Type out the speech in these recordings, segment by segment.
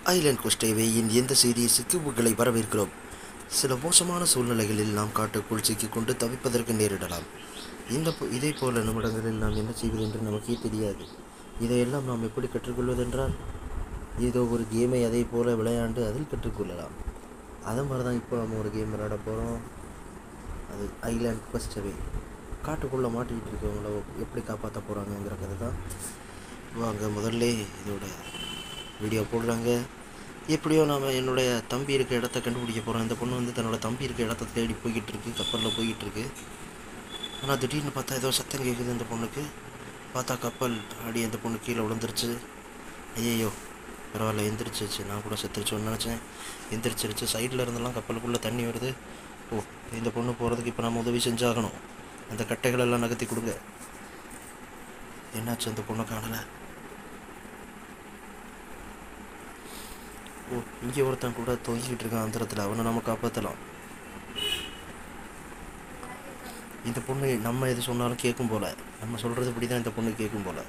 Island கொஸ்டேவேயின் எந்த சீரீஸுக்கு உங்களை வரவேற்கிறோம் சில மோசமான சூழ்நிலைகளில் நாம் காட்டுக்குள் சிக்கிக்கொண்டு தவிப்பதற்கு நேரிடலாம் இந்த போ- இதே போல நிமிடங்களில் நாம் என்ன செய்வது என்று நமக்கே தெரியாது இதையெல்லாம் நாம் எப்படி கற்றுக்கொள்வதென்றால் ஏதோ ஒரு கேமை அதே போல விளையாண்டு அதில் கற்றுக்கொள்ளலாம் அதே மாதிரி தான் இப்போ நம்ம ஒரு கேம் விளையாட போகிறோம் அது ஐலாண்ட் கொஸ்டவே காட்டுக்குள்ளே மாட்டிக்கிட்டு இருக்கவங்கள எப்படி காப்பாற்ற போகிறாங்கங்கிற கதை தான் வாங்க முதல்ல இதோட வீடியோ போடுறாங்க எப்படியோ நாம் என்னுடைய தம்பி இருக்க இடத்த கண்டுபிடிக்க போகிறோம் இந்த பொண்ணு வந்து தன்னோட தம்பி இருக்க இடத்த தேடி போய்கிட்டு இருக்கு கப்பலில் போய்கிட்டு இருக்கு ஆனால் திடீர்னு பார்த்தா ஏதோ சத்தம் கேட்குது இந்த பொண்ணுக்கு பார்த்தா கப்பல் ஆடி அந்த பொண்ணு கீழே விழுந்துருச்சு ஐயையோ பரவாயில்ல எந்திரிச்சிருச்சு நான் கூட செத்துருச்சோன்னு நினச்சேன் எந்திரிச்சிருச்சு சைடில் இருந்தெல்லாம் கப்பலுக்குள்ளே தண்ணி வருது ஓ இந்த பொண்ணு போகிறதுக்கு இப்போ நம்ம உதவி செஞ்சாகணும் அந்த கட்டைகளெல்லாம் நகர்த்தி கொடுங்க என்னாச்சு அந்த பொண்ணை காணலை ஓ இங்கே ஒருத்தன் கூட தொங்கிக்கிட்டு இருக்கான் அந்தரத்தில் அவனை நம்ம காப்பாற்றலாம் இந்த பொண்ணு நம்ம எது சொன்னாலும் கேட்கும் போல நம்ம சொல்கிறது இப்படி தான் இந்த பொண்ணு கேட்கும் போல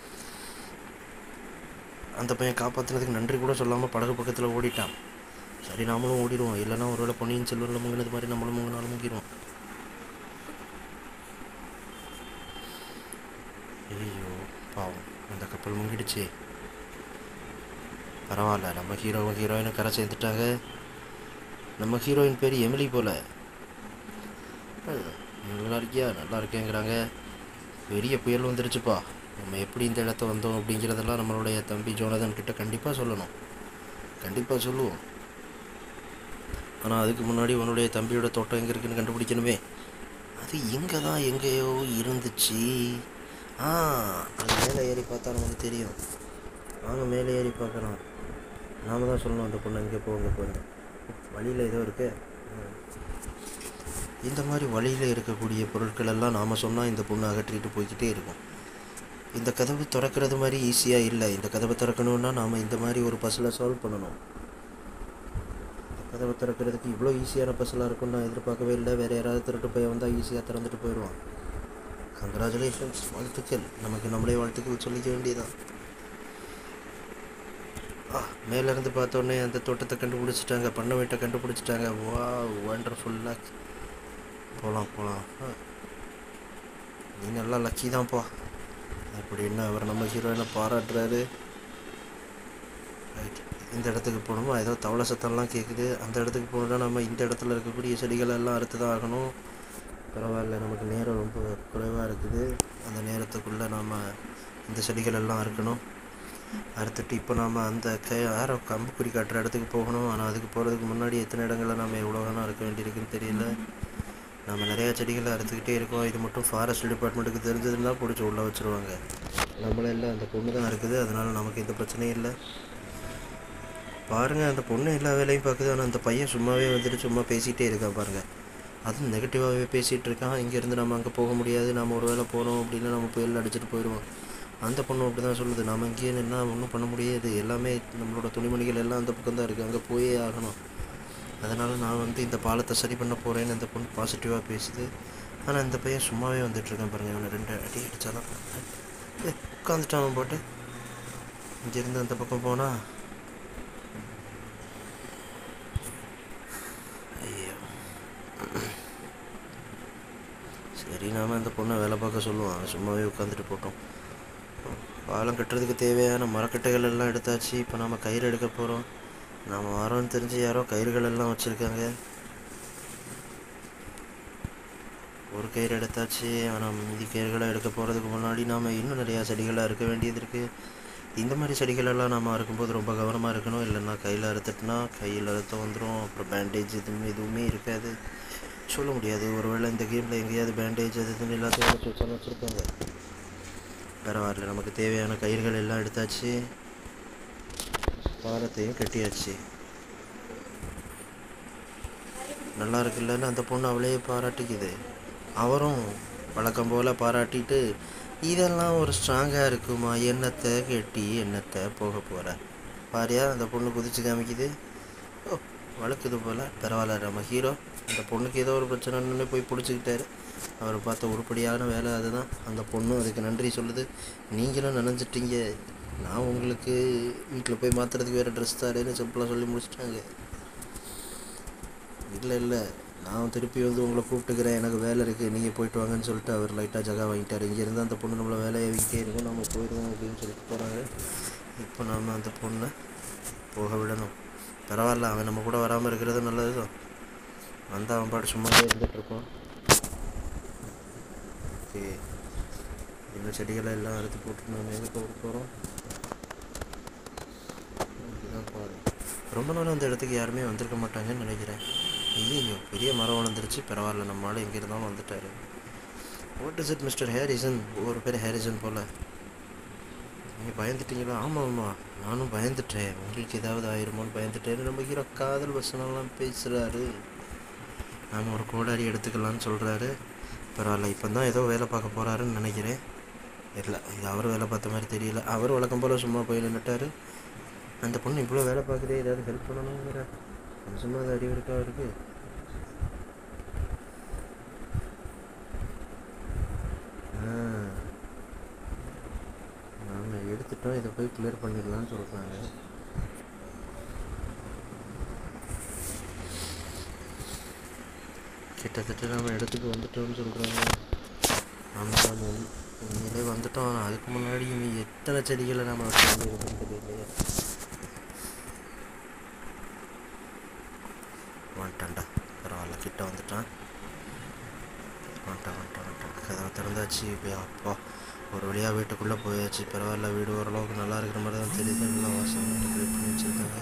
அந்த பையன் காப்பாற்றுனதுக்கு நன்றி கூட சொல்லாமல் படகு பக்கத்தில் ஓடிட்டான் சரி நாமளும் ஓடிடுவோம் இல்லைன்னா ஒருவேளை பொன்னியின் செல்வனில் முங்கினது மாதிரி நம்மளும் முங்கினாலும் முங்கிடுவோம் ஐயோ பாவம் அந்த கப்பல் முங்கிடுச்சு பரவாயில்ல நம்ம ஹீரோவும் ஹீரோயினும் கரை சேர்ந்துட்டாங்க நம்ம ஹீரோயின் பேர் எமிலி போல அஹ், நல்லா இருக்கியா நல்லா இருக்கேங்கிறாங்க பெரிய புயல் வந்துருச்சுப்பா நம்ம எப்படி இந்த இடத்த வந்தோம் அப்படிங்கிறதெல்லாம் நம்மளுடைய தம்பி ஜோனதன் கிட்ட கண்டிப்பாக சொல்லணும் கண்டிப்பாக சொல்லுவோம் ஆனால் அதுக்கு முன்னாடி உன்னுடைய தம்பியோட தோட்டம் எங்கே இருக்குன்னு கண்டுபிடிக்கணுமே அது இங்கே தான் எங்கேயோ இருந்துச்சு ஆ அது மேலே ஏறி பார்த்தா நமக்கு தெரியும் வாங்க மேலே ஏறி பார்க்கலாம் நாம தான் சொல்லணும் அந்த பொண்ணு இங்கே போங்க போங்க வழியில் ஏதோ இருக்கு ம். இந்த மாதிரி வழியில் இருக்கக்கூடிய பொருட்கள் எல்லாம் நாம் சொன்னால் இந்த பொண்ணு அகற்றிட்டு போய்க்கிட்டே இருக்கும் இந்த கதவு திறக்கிறது மாதிரி ஈஸியாக இல்லை இந்த கதவை திறக்கணுன்னா நாம் இந்த மாதிரி ஒரு பஸ்ஸில் சால்வ் பண்ணணும் இந்த கதவை திறக்கிறதுக்கு இவ்வளோ ஈஸியான பஸ்ஸில் இருக்கும்னு நான் எதிர்பார்க்கவே இல்லை வேறு யாராவது திருட்டு போய் வந்தால் ஈஸியாக திறந்துட்டு போயிடுவான் கங்க்ராச்சுலேஷன்ஸ் வாழ்த்துக்கள் நமக்கு நம்மளே வாழ்த்துக்கள் சொல்லிக்க வேண்டியதான் ஆ மேலேருந்து பார்த்தோன்னே அந்த தோட்டத்தை கண்டுபிடிச்சிட்டாங்க பண்ண வீட்டை கண்டுபிடிச்சிட்டாங்க வா ஒண்டர்ஃபுல்லாக போகலாம் போகலாம் நீ நல்லா லக்கி தான்ப்பா அப்படின்னு அவர் நம்ம ஹீரோயினை பாராட்டுறாரு ரைட் இந்த இடத்துக்கு போகணுமா ஏதோ தவளை சத்தம்லாம் கேட்குது அந்த இடத்துக்கு போகணுன்னா நம்ம இந்த இடத்துல இருக்கக்கூடிய செடிகள் எல்லாம் அறுத்து தான் ஆகணும் பரவாயில்ல நமக்கு நேரம் ரொம்ப குறைவாக இருக்குது அந்த நேரத்துக்குள்ளே நாம் இந்த செடிகள் எல்லாம் அறுக்கணும் அறுத்துட்டு இப்போ நாம் அந்த கை ஆரோ கம்புக்குறி காட்டுற இடத்துக்கு போகணும் ஆனால் அதுக்கு போகிறதுக்கு முன்னாடி எத்தனை இடங்களில் நம்ம எவ்வளோ வேணால் இருக்க வேண்டியிருக்குன்னு தெரியல நம்ம நிறையா செடிகளை அறுத்துக்கிட்டே இருக்கோம் இது மட்டும் ஃபாரஸ்ட் டிபார்ட்மெண்ட்டுக்கு தெரிஞ்சதுன்னா பிடிச்சி உள்ளே வச்சுருவாங்க நம்மள இல்லை அந்த பொண்ணு தான் இருக்குது அதனால் நமக்கு எந்த பிரச்சனையும் இல்லை பாருங்கள் அந்த பொண்ணு எல்லா வேலையும் பார்க்குது ஆனால் அந்த பையன் சும்மாவே வந்துட்டு சும்மா பேசிகிட்டே இருக்கான் பாருங்கள் அதுவும் நெகட்டிவாகவே பேசிகிட்டு இருக்கான் இங்கேருந்து நம்ம அங்கே போக முடியாது நம்ம ஒரு வேளை போகிறோம் அப்படின்னா நம்ம புயல் அடிச்சிட்டு போயிடுவோம் அந்த பொண்ணு அப்படி தான் சொல்லுது நம்ம இங்கேயே நின்னா ஒன்றும் பண்ண முடியாது எல்லாமே நம்மளோட துணிமணிகள் எல்லாம் அந்த பக்கம் தான் இருக்குது அங்கே போயே ஆகணும் அதனால் நான் வந்து இந்த பாலத்தை சரி பண்ண போகிறேன்னு அந்த பொண்ணு பாசிட்டிவாக பேசுது ஆனால் இந்த பையன் சும்மாவே வந்துட்டுருக்கான் பாருங்கள் இவனை ரெண்டு அடி அடித்தாதான் உட்காந்துட்டான் அவன் போட்டு இங்கேருந்து அந்த பக்கம் போனால் ஐயோ சரி நாம அந்த பொண்ணை வேலை பார்க்க சொல்லுவோம் அவன் சும்மாவே உட்காந்துட்டு போட்டோம் பாலம் கட்டுறதுக்கு தேவையான மரக்கட்டைகள் எல்லாம் எடுத்தாச்சு இப்போ நம்ம கயிறு எடுக்க போகிறோம் நாம் வரோன்னு தெரிஞ்சு யாரோ கயிறுகள் எல்லாம் வச்சுருக்காங்க ஒரு கயிறு எடுத்தாச்சு ஆனால் மீதி கயிறுகளை எடுக்க போகிறதுக்கு முன்னாடி நாம் இன்னும் நிறையா செடிகளை அறுக்க வேண்டியது இருக்குது இந்த மாதிரி செடிகளெல்லாம் நாம் அறுக்கும்போது ரொம்ப கவனமாக இருக்கணும் இல்லைன்னா கையில் அறுத்துட்டுனா கையில் அறுத்த வந்துடும் அப்புறம் பேண்டேஜ் எதுவுமே எதுவுமே இருக்காது சொல்ல முடியாது ஒருவேளை இந்த கேமில் எங்கேயாவது பேண்டேஜ் அது இதுன்னு எல்லாத்தையும் வச்சு வச்சாலும் வச்சுருப்பாங்க பரவாயில்ல நமக்கு தேவையான கயிறுகள் எல்லாம் எடுத்தாச்சு பாலத்தையும் கட்டியாச்சு நல்லா இருக்குல்லன்னு அந்த பொண்ணு அவளையே பாராட்டிக்குது அவரும் வழக்கம் போல் பாராட்டிட்டு இதெல்லாம் ஒரு ஸ்ட்ராங்காக இருக்குமா என்னத்தை கெட்டி என்னத்தை போக போகிற பாரியா அந்த பொண்ணு குதிச்சு காமிக்குது ஓ வளர்க்குது போல் பரவாயில்ல நம்ம ஹீரோ அந்த பொண்ணுக்கு ஏதோ ஒரு பிரச்சனைன்னு போய் பிடிச்சிக்கிட்டாரு அவர் பார்த்த உருப்படியான வேலை அதுதான் அந்த பொண்ணும் அதுக்கு நன்றி சொல்லுது நீங்களும் நினைஞ்சிட்டீங்க நான் உங்களுக்கு வீட்டில் போய் மாற்றுறதுக்கு வேறு ட்ரெஸ் தரேன்னு சிம்பிளாக சொல்லி முடிச்சிட்டாங்க இல்லை இல்லை நான் திருப்பி வந்து உங்களை கூப்பிட்டுக்கிறேன் எனக்கு வேலை இருக்குது நீங்கள் போயிட்டு வாங்கன்னு சொல்லிட்டு அவர் லைட்டாக ஜகா வாங்கிட்டார் இங்கேருந்து அந்த பொண்ணு நம்மளை வேலையை வைக்கிட்டே இருக்கும் நம்ம போயிடுவோம் அப்படின்னு சொல்லிட்டு போகிறாங்க இப்போ நாம் அந்த பொண்ணை போக விடணும் பரவாயில்ல அவன் நம்ம கூட வராமல் இருக்கிறது நல்லது தான் வந்து அவன் பாட்டு சும்மாவே இருந்துட்டு இருப்பான் ஓகே இந்த செடிகளை எல்லாம் அறுத்து போட்டு நம்ம எங்கே போக போகிறோம் இதுதான் பாதை ரொம்ப நாள் அந்த இடத்துக்கு யாருமே வந்திருக்க மாட்டாங்கன்னு நினைக்கிறேன் ஐயோ பெரிய மரம் வளர்ந்துருச்சு பரவாயில்ல நம்ம ஆள் எங்கே இருந்தாலும் வந்துட்டாரு what is it mister Harrison ஒரு பேர் ஹேரிசன் போல் நீங்கள் பயந்துட்டீங்களா ஆமாம் ஆமாம் நானும் பயந்துட்டேன் உங்களுக்கு ஏதாவது ஆயிருமோன்னு பயந்துட்டேன் நம்ம ஹீரோ காதல் வசனம்லாம் பேசுகிறாரு நாம் ஒரு கோடாரி எடுத்துக்கலாம்னு சொல்கிறாரு பரவாயில்ல இப்போ தான் ஏதோ வேலை பார்க்க போகிறாருன்னு நினைக்கிறேன் இல்லை இது அவர் வேலை பார்த்த மாதிரி தெரியல அவர் வழக்கம் போல் சும்மா போய் நின்றுட்டாரு அந்த பொண்ணு இவ்வளோ வேலை பார்க்குதே ஏதாவது ஹெல்ப் பண்ணணுங்கிற கொஞ்சமாக அறிவு இருக்கா அவருக்கு ஆ நாம் எடுத்துட்டோம் இதை போய் கிளியர் பண்ணிடலாம்னு சொல்கிறாங்க கிட்டத்தட்ட நம்ம இடத்துக்கு வந்துட்டோம்னு சொல்கிறாங்க ஆமாம் நம்ம உண்- உண்மையிலே வந்துட்டோம் ஆனால் அதுக்கு முன்னாடி இவங்க எத்தனை செடிகளை நம்ம வச்சு வந்துருக்கோம்னு தெரியலையே வந்துட்டான்டா பரவாயில்ல கிட்ட வந்துட்டான் வந்துட்டான் வந்துட்டான் வந்துட்டான் கதவை திறந்தாச்சு இப்போ அப்பா ஒரு வழியாக வீட்டுக்குள்ளே போயாச்சு பரவாயில்ல வீடு ஓரளவுக்கு நல்லா இருக்கிற மாதிரி தான் தெரியுது நல்லா வாசனை டெக்கரேட் பண்ணி வச்சுருக்காங்க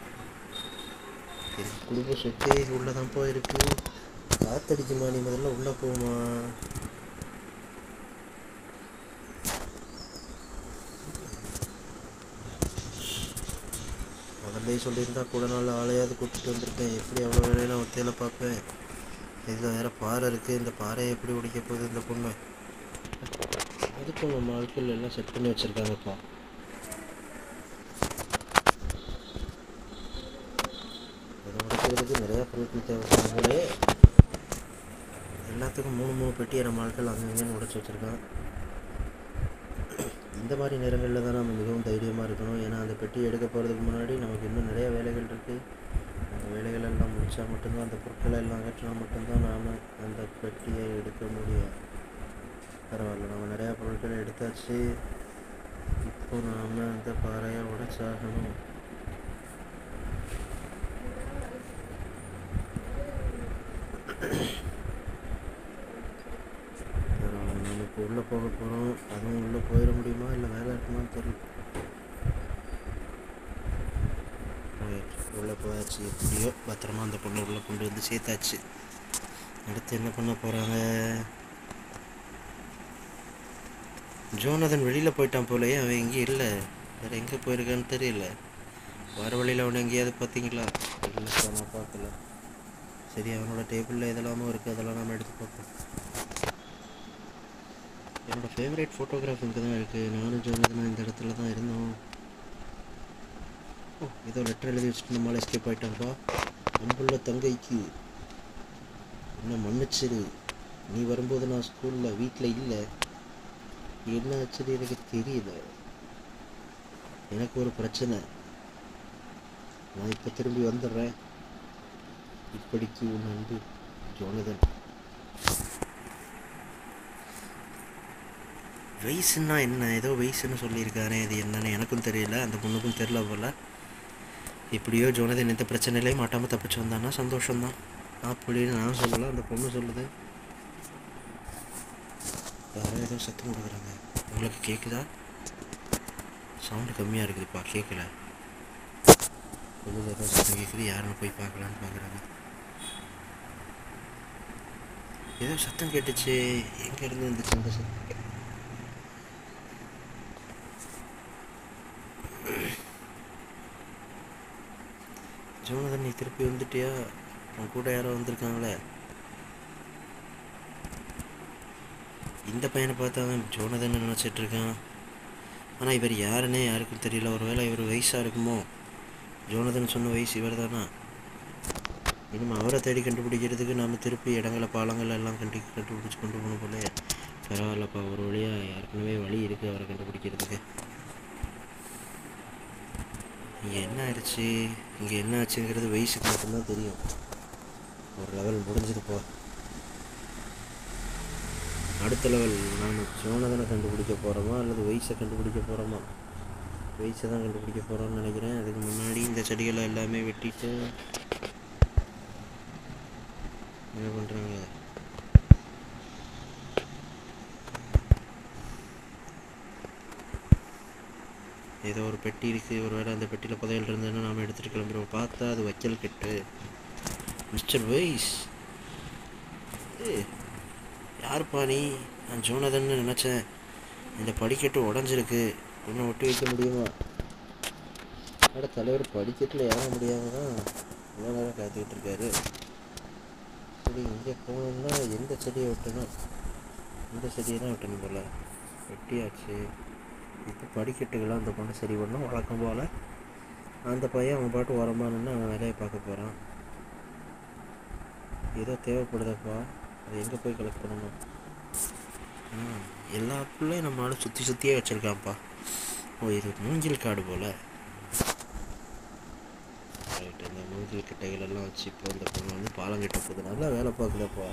இது குடும்ப சொத்தே உள்ளே தான் போயிருக்கு காத்தடிக்குமா நீ முதல்ல உள்ளே போமா முதல்ல சொல்லியிருந்தா கூட நாள் ஆளையாவது கூப்பிட்டு வந்திருப்பேன் எப்படி அவ்வளோ வேலையில ஒத்தையில பார்ப்பேன் இதில் வேற பாறை இருக்குது இந்த பாறையை எப்படி உடைக்க போகுது இந்த பொண்ணு அதுக்கும் நம்ம ஆட்கள் எல்லாம் செட் பண்ணி வச்சுருக்காங்கப்பா இதை உடைக்கிறதுக்கு நிறையா பொருட்கள் தேவைப்படுங்களே எல்லாத்துக்கும் மூணு மூணு பெட்டியை நம்ம ஆட்கள் அங்கங்கன்னு உடைச்சி வச்சுருக்கான் இந்த மாதிரி நேரங்களில் தான் நம்ம மிகவும் தைரியமாக இருக்கணும் ஏன்னா அந்த பெட்டி எடுக்க போகிறதுக்கு முன்னாடி நமக்கு இன்னும் நிறைய வேலைகள் இருக்குது அந்த வேலைகள் எல்லாம் முடித்தா மட்டும்தான் அந்த பொருட்களை எல்லாம் அகற்றினா மட்டும்தான் நாம் அந்த பெட்டியை எடுக்க முடியும் பரவாயில்ல நம்ம நிறையா பொருட்களை எடுத்தாச்சு இப்போ நாம் அந்த பாறையை உடைச்சாகணும் பரவாயில்ல நம்ம இப்போ உள்ளே போக போகிறோம் அதுவும் உள்ளே போயிட முடியுமா இல்லை வேலை இருக்குமான்னு தெரியல ரைட் உள்ளே போயாச்சு எப்படியோ பத்திரமா அந்த பொண்ணை உள்ளே கொண்டு வந்து சேர்த்தாச்சு அடுத்து என்ன பண்ண போகிறாங்க ஜோனதன் வெளியில் போயிட்டான் போலயே அவன் எங்கேயும் இல்லை வேறு எங்கே போயிருக்கான்னு தெரியல வர வழியில் அவனை எங்கேயாவது பார்த்தீங்களா இல்லைப்பா நான் பார்க்கல சரி அவனோட டேபிளில் எதெல்லாமோ இருக்குது அதெல்லாம் நம்ம எடுத்து பார்ப்போம் என்னோடய ஃபேவரட் ஃபோட்டோகிராஃப் இங்கே தான் இருக்குது நானும் ஜோனதனும் இந்த இடத்துல தான் இருந்தோம் ஓ ஏதோ லெட்டர் எழுதி வச்சுட்டு நம்மளால் எஸ்கேப் ஆகிட்டான்ப்பா அன்புள்ள தங்கைக்கு என்ன மன்னிச்சிரு நீ வரும்போது நான் ஸ்கூலில் வீட்டில் இல்லை என்ன ஆச்சுன்னு எனக்கு தெரியல எனக்கு ஒரு பிரச்சனை நான் இப்போ திரும்பி வந்துடுறேன் இப்படிக்கு உன் அன்பு ஜோனதன் வயசுன்னா என்ன ஏதோ வயசுன்னு சொல்லியிருக்காரே இது என்னன்னு எனக்கும் தெரியல அந்த பொண்ணுக்கும் தெரியல போல எப்படியோ ஜோனதன் எந்த பிரச்சனையிலையும் மாட்டாமல் தப்பிச்சு வந்தான்னா சந்தோஷம்தான் அப்படின்னு நான் சொல்லலை அந்த பொண்ணு சொல்லுது யாரோ ஏதோ சத்தம் கொடுக்குறாங்க உங்களுக்கு கேட்குதா சவுண்டு கம்மியாக இருக்குதுப்பா கேட்கல வெளியில் ஏதோ சத்தம் கேட்குது யாருன்னு போய் பார்க்கலான்னு பார்க்குறாங்க ஏதோ சத்தம் கேட்டுச்சு எங்கேருந்து வந்துச்சு அந்த சத்தம் ஜோனதன் நீ திருப்பி வந்துட்டியா உன் கூட யாரோ வந்திருக்காங்களே இந்த பையனை பார்த்து அவன் ஜோனதன் நினச்சிட்டு இருக்கான் ஆனால் இவர் யாருன்னே யாருக்கும் தெரியல ஒருவேளை இவர் வயசாக இருக்குமோ ஜோனதன் சொன்ன வயசு இவர் தானா இனிமேல் அவரை தேடி கண்டுபிடிக்கிறதுக்கு நாம் திருப்பி இடங்களை பாலங்கள் எல்லாம் கண்டு கண்டுபிடிச்சி கொண்டு போகணும் போல பரவாயில்லப்பா ஒரு வழியாக ஏற்கனவே வழி இருக்குது அவரை கண்டுபிடிக்கிறதுக்கு இங்கே என்ன ஆயிடுச்சு இங்கே என்ன ஆச்சுங்கிறது வயசுக்கு மட்டும்தான் தெரியும் ஒரு லெவல் முடிஞ்சது போ அடுத்த லெவல் நாம் சோனதனை கண்டுபிடிக்க போகிறோமா அல்லது வயசை கண்டுபிடிக்க போகிறோமா வயசை தான் கண்டுபிடிக்க போகிறோம்னு நினைக்கிறேன் அதுக்கு முன்னாடி இந்த செடிகளை எல்லாமே வெட்டிட்டு என்ன பண்ணுறாங்க ஏதோ ஒரு பெட்டி இருக்குது ஒரு வேளை அந்த பெட்டியில் புதையல் இருந்ததுன்னா நாம் எடுத்துகிட்டு கிளம்புறோம் பார்த்தா அது வைக்கல் கெட்டு மிஸ்டர் வைஸ் ஏய், யாருப்பா நீ நான் ஜோனதன்னு நினச்சேன் இந்த படிக்கட்டு உடஞ்சிருக்கு உன்னை ஒட்டி வைக்க முடியுமா அட தலைவர் படிக்கட்டில் ஏற முடியாம தான் இவ்வளோ நேரம் காத்துக்கிட்டு இருக்காரு சரி இங்கே போகணும்னா எந்த செடியை வெட்டணும் இந்த செடியை தான் வெட்டணும் போல் வெட்டியாச்சு இப்போ படிக்கட்டுகள்லாம் அந்த பொண்ணு சரி பண்ணும் வழக்கம் போல் அந்த பையன் அவன் பாட்டு ஓரமானு அவன் வேலையை பார்க்க போகிறான் ஏதோ தேவைப்படுதப்பா அது எங்கே போய் கலெக்ட் பண்ணணும் ம் எல்லா பிள்ளையும் நம்ம ஆளு சுற்றி சுற்றியே வச்சுருக்கான்ப்பா ஓ இது மூங்கில் காடு போல் ரைட் இந்த மூங்கில் கிட்டைகள் எல்லாம் வச்சு இப்போ இந்த பொண்ணு வந்து பாலம் கட்ட போகுது நல்லா வேலை பார்க்குதப்பா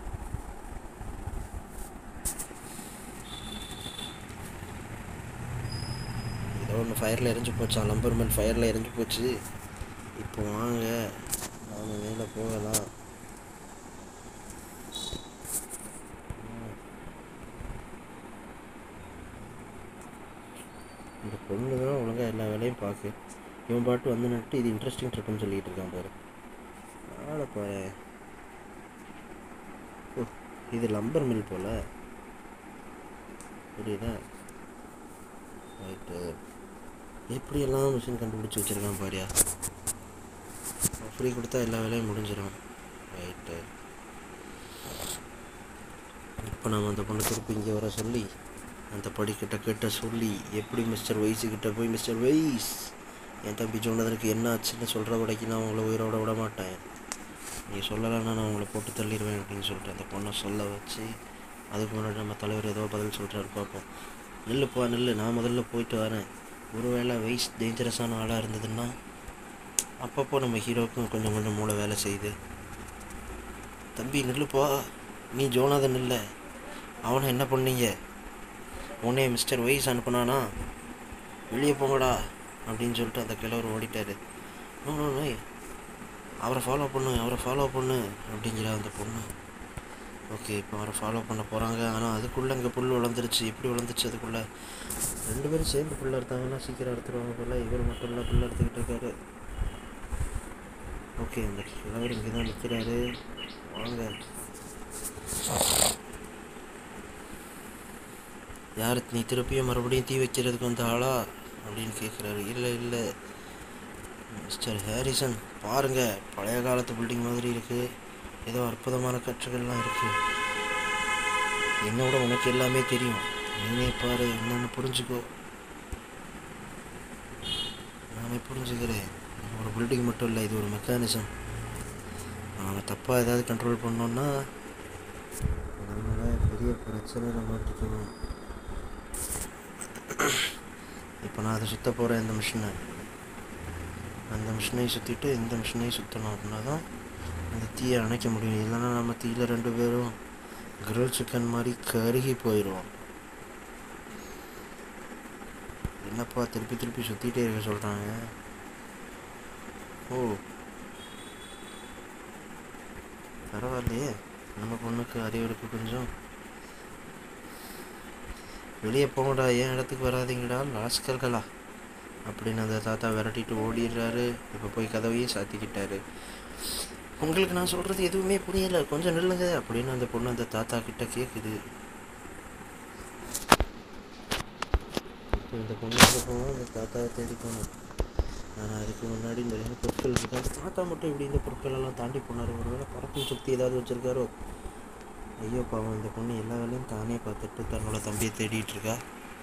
ஏதோ ஒன்று ஃபயரில் எரிஞ்சு போச்சான் லம்பர்மேன் ஃபயரில் எரிஞ்சு போச்சு இப்போ வாங்க நாம் மேலே போகலாம் இந்த பொண்ணு தான் ஒழுங்காக எல்லா வேலையும் பார்க்கு இவன் பாட்டு வந்து நட்டு இது இன்ட்ரெஸ்டிங் ட்ரிப்புன்னு சொல்லிட்டு இருக்கான் பாரு ஆளை பாரு ஓ இது லம்பர் மில் போல புரியுதா ரைட்டு எப்படியெல்லாம் மிஷின் கண்டுபிடிச்சி வச்சுருக்கான் பாரியா ஃப்ரீ கொடுத்தா எல்லா வேலையும் முடிஞ்சிடும் ரைட்டு இப்போ நாம் அந்த பொண்ணை திருப்பி இங்கே வர சொல்லி அந்த படிக்கிட்ட கிட்ட சொல்லி எப்படி மிஸ்டர் வைஸு கிட்ட போய் மிஸ்டர் வைஸ் என் தம்பி சொன்னதற்கு என்ன ஆச்சுன்னு சொல்கிற வரைக்கும் நான் உங்களை உயிரோட விட மாட்டேன் நீ சொல்லலைன்னா நான் உங்களை போட்டு தள்ளிடுவேன் அப்படின்னு சொல்லிட்டு அந்த பொண்ணை சொல்ல வச்சு அதுக்கு முன்னாடி நம்ம தலைவர் ஏதோ பதில் சொல்கிறாரு பார்ப்போம் நில்லுப்பா நில்லு நான் முதல்ல போயிட்டு வரேன் ஒருவேளை வயசு டேஞ்சரஸான ஆளாக இருந்ததுன்னா அப்பப்போ நம்ம ஹீரோவுக்கும் கொஞ்சம் கொஞ்சம் மூளை வேலை செய்யுது தம்பி நில்லுப்பா நீ ஜோனாதன் இல்லை அவனை என்ன பண்ணீங்க உன்னே மிஸ்டர் வைஸ் அனுப்புனானா வெளியே போங்கடா அப்படின்னு சொல்லிட்டு அந்த கிழவர் ஓடிட்டாரு நோ நோ நோ அவரை ஃபாலோ பண்ணு அவரை ஃபாலோ பண்ணு அப்படிங்கிற அந்த பொண்ணு ஓகே இப்போ அவரை ஃபாலோ பண்ண போகிறாங்க ஆனால் அதுக்குள்ளே இங்கே புல் வளர்ந்துருச்சு எப்படி வளர்ந்துச்சு அதுக்குள்ளே ரெண்டு பேரும் சேர்ந்து புல் எடுத்தாங்கன்னா சீக்கிரம் எடுத்துருவாங்க போல இவர் மட்டும் இல்லை புல் எடுத்துக்கிட்டு இருக்காரு ஓகே அந்த கிழவர் இங்கே தான் நிற்கிறாரு வாங்க யார் நீ திருப்பியும் மறுபடியும் தீ வைக்கிறதுக்கு வந்த ஆளா அப்படின்னு கேட்குறாரு இல்லை இல்லை மிஸ்டர் ஹாரிசன் பாருங்க பழைய காலத்து பில்டிங் மாதிரி இருக்கு ஏதோ அற்புதமான கற்றுகள்லாம் இருக்கு என்னோட உனக்கு எல்லாமே தெரியும் நீனே பாரு என்னன்னு புரிஞ்சுக்கோ நானே புரிஞ்சுக்கிறேன் இது ஒரு பில்டிங் மட்டும் இல்லை இது ஒரு மெக்கானிசம் நாங்கள் தப்பாக ஏதாவது கண்ட்ரோல் பண்ணோன்னா அதனால பெரிய பிரச்சனை நம்ம இருக்கணும் இப்போ நான் அதை சுத்த போகிறேன் இந்த மிஷினை அந்த மிஷினை சுற்றிட்டு இந்த மிஷினையும் சுற்றணும் அப்படின்னா தான் அந்த தீயை அணைக்க முடியும் இல்லைன்னா நம்ம தீயில் ரெண்டு பேரும் கிரில் சிக்கன் மாதிரி கருகி போயிடுவோம் என்னப்பா திருப்பி திருப்பி சுற்றிட்டே இருக்க சொல்கிறாங்க ஓ பரவாயில்லையே நம்ம பொண்ணுக்கு அறிவு இருக்கு கொஞ்சம் வெளியே போங்கடா ஏன் இடத்துக்கு வராதீங்கடா லாஸ்கர்களா அப்படின்னு அந்த தாத்தா விரட்டிட்டு ஓடிடுறாரு இப்போ போய் கதவையும் சாத்திக்கிட்டாரு உங்களுக்கு நான் சொல்கிறது எதுவுமே புரியலை கொஞ்சம் நில்லுங்க அப்படின்னு அந்த பொண்ணு அந்த தாத்தா கிட்ட கேட்குது இப்போ இந்த பொண்ணு போகணும் அந்த தாத்தாவை தேடி போகணும் ஆனால் அதுக்கு முன்னாடி நிறைய பொருட்கள் இருக்கு அந்த தாத்தா மட்டும் இப்படி இந்த பொருட்கள் எல்லாம் தாண்டி போனார் ஒருவேளை பறக்கும் சக்தி ஏதாவது வச்சிருக்காரோ ஐயோ பாவம் இந்த பொண்ணு எல்லா வேலையும் தானே பார்த்துட்டு தன்னோட தம்பியை தேடிட்டு இருக்கா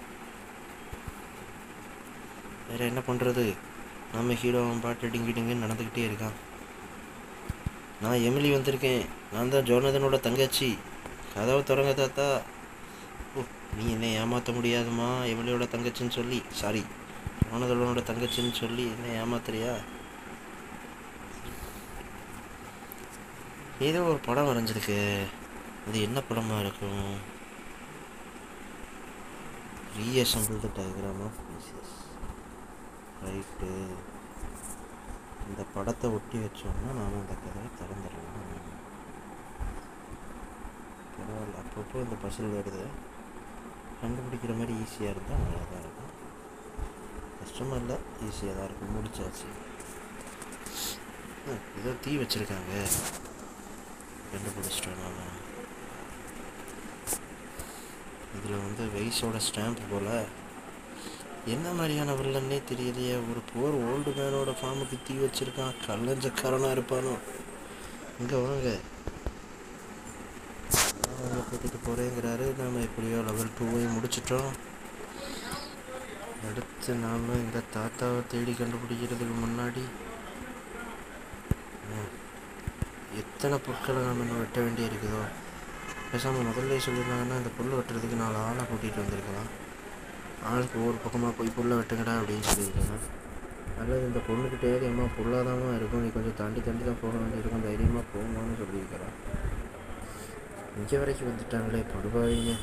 வேற என்ன பண்ணுறது நம்ம ஹீரோ அவன் பாட்டு டிங்கி டிங்குன்னு நடந்துக்கிட்டே இருக்கான் நான் எமிலி வந்திருக்கேன் நான் தான் ஜோனதனோட தங்கச்சி கதவை திறங்க தாத்தா ஓ நீ என்னை ஏமாற்ற முடியாதுமா எமிலியோட தங்கச்சின்னு சொல்லி சாரி மனதளவனோட தங்கச்சின்னு சொல்லி என்ன ஏமாத்துறியா ஏதோ ஒரு படம் வரைஞ்சிருக்கு அது என்ன படமா இருக்கும் reassemble the diagram of pieces right இந்த படத்தை ஒட்டி வச்சோம்னா நாம அந்த கதையை திறந்துடலாம் பரவாயில்ல அப்பப்போ இந்த பசில் வருது கண்டுபிடிக்கிற மாதிரி ஈஸியாக இருந்தால் நல்லா தான் இருக்கும் கஷ்டமாக இல்லை ஈஸியாக தான் இருக்கும் முடிச்சாச்சு ம், ஏதோ தீ வச்சுருக்காங்க கண்டுபிடிச்சிட்டோம் நான் இதில் வந்து வெய்ஸோட ஸ்டாம்ப் போல் என்ன மாதிரியான வில்லன்னே தெரியலையே ஒரு போர் ஓல்டு மேனோட ஃபார்முக்கு தீ வச்சிருக்கான் கல்லஞ்சக்காரனாக இருப்பானோ இங்கே வாங்க அவங்க கூட்டிகிட்டு போகிறேங்கிறாரு நாம் எப்படியோ லெவல் டூவையும் முடிச்சிட்டோம் அடுத்து நாம் இந்த தாத்தாவை தேடி கண்டுபிடிக்கிறதுக்கு முன்னாடி ம், எத்தனை பொருட்களை நாம் இன்னும் வெட்ட வேண்டி இருக்குதோ பேசாமல் முதல்ல சொல்லியிருந்தாங்கன்னா இந்த புல் வெட்டுறதுக்கு நாலு ஆளை கூட்டிகிட்டு வந்திருக்கலாம் ஆளுக்கு ஒவ்வொரு பக்கமாக போய் புல்லை வெட்டுங்கடா அப்படின்னு சொல்லியிருக்கலாம் அல்லது இந்த பொண்ணுக்கிட்டே அம்மா புல்லாதாமா இருக்கும் நீ கொஞ்சம் தாண்டி தாண்டி தான் போக வேண்டியிருக்கும் தைரியமாக போங்கன்னு சொல்லியிருக்கிறான் இங்கே வரைக்கும் வந்துட்டாங்களே படுபாவீங்க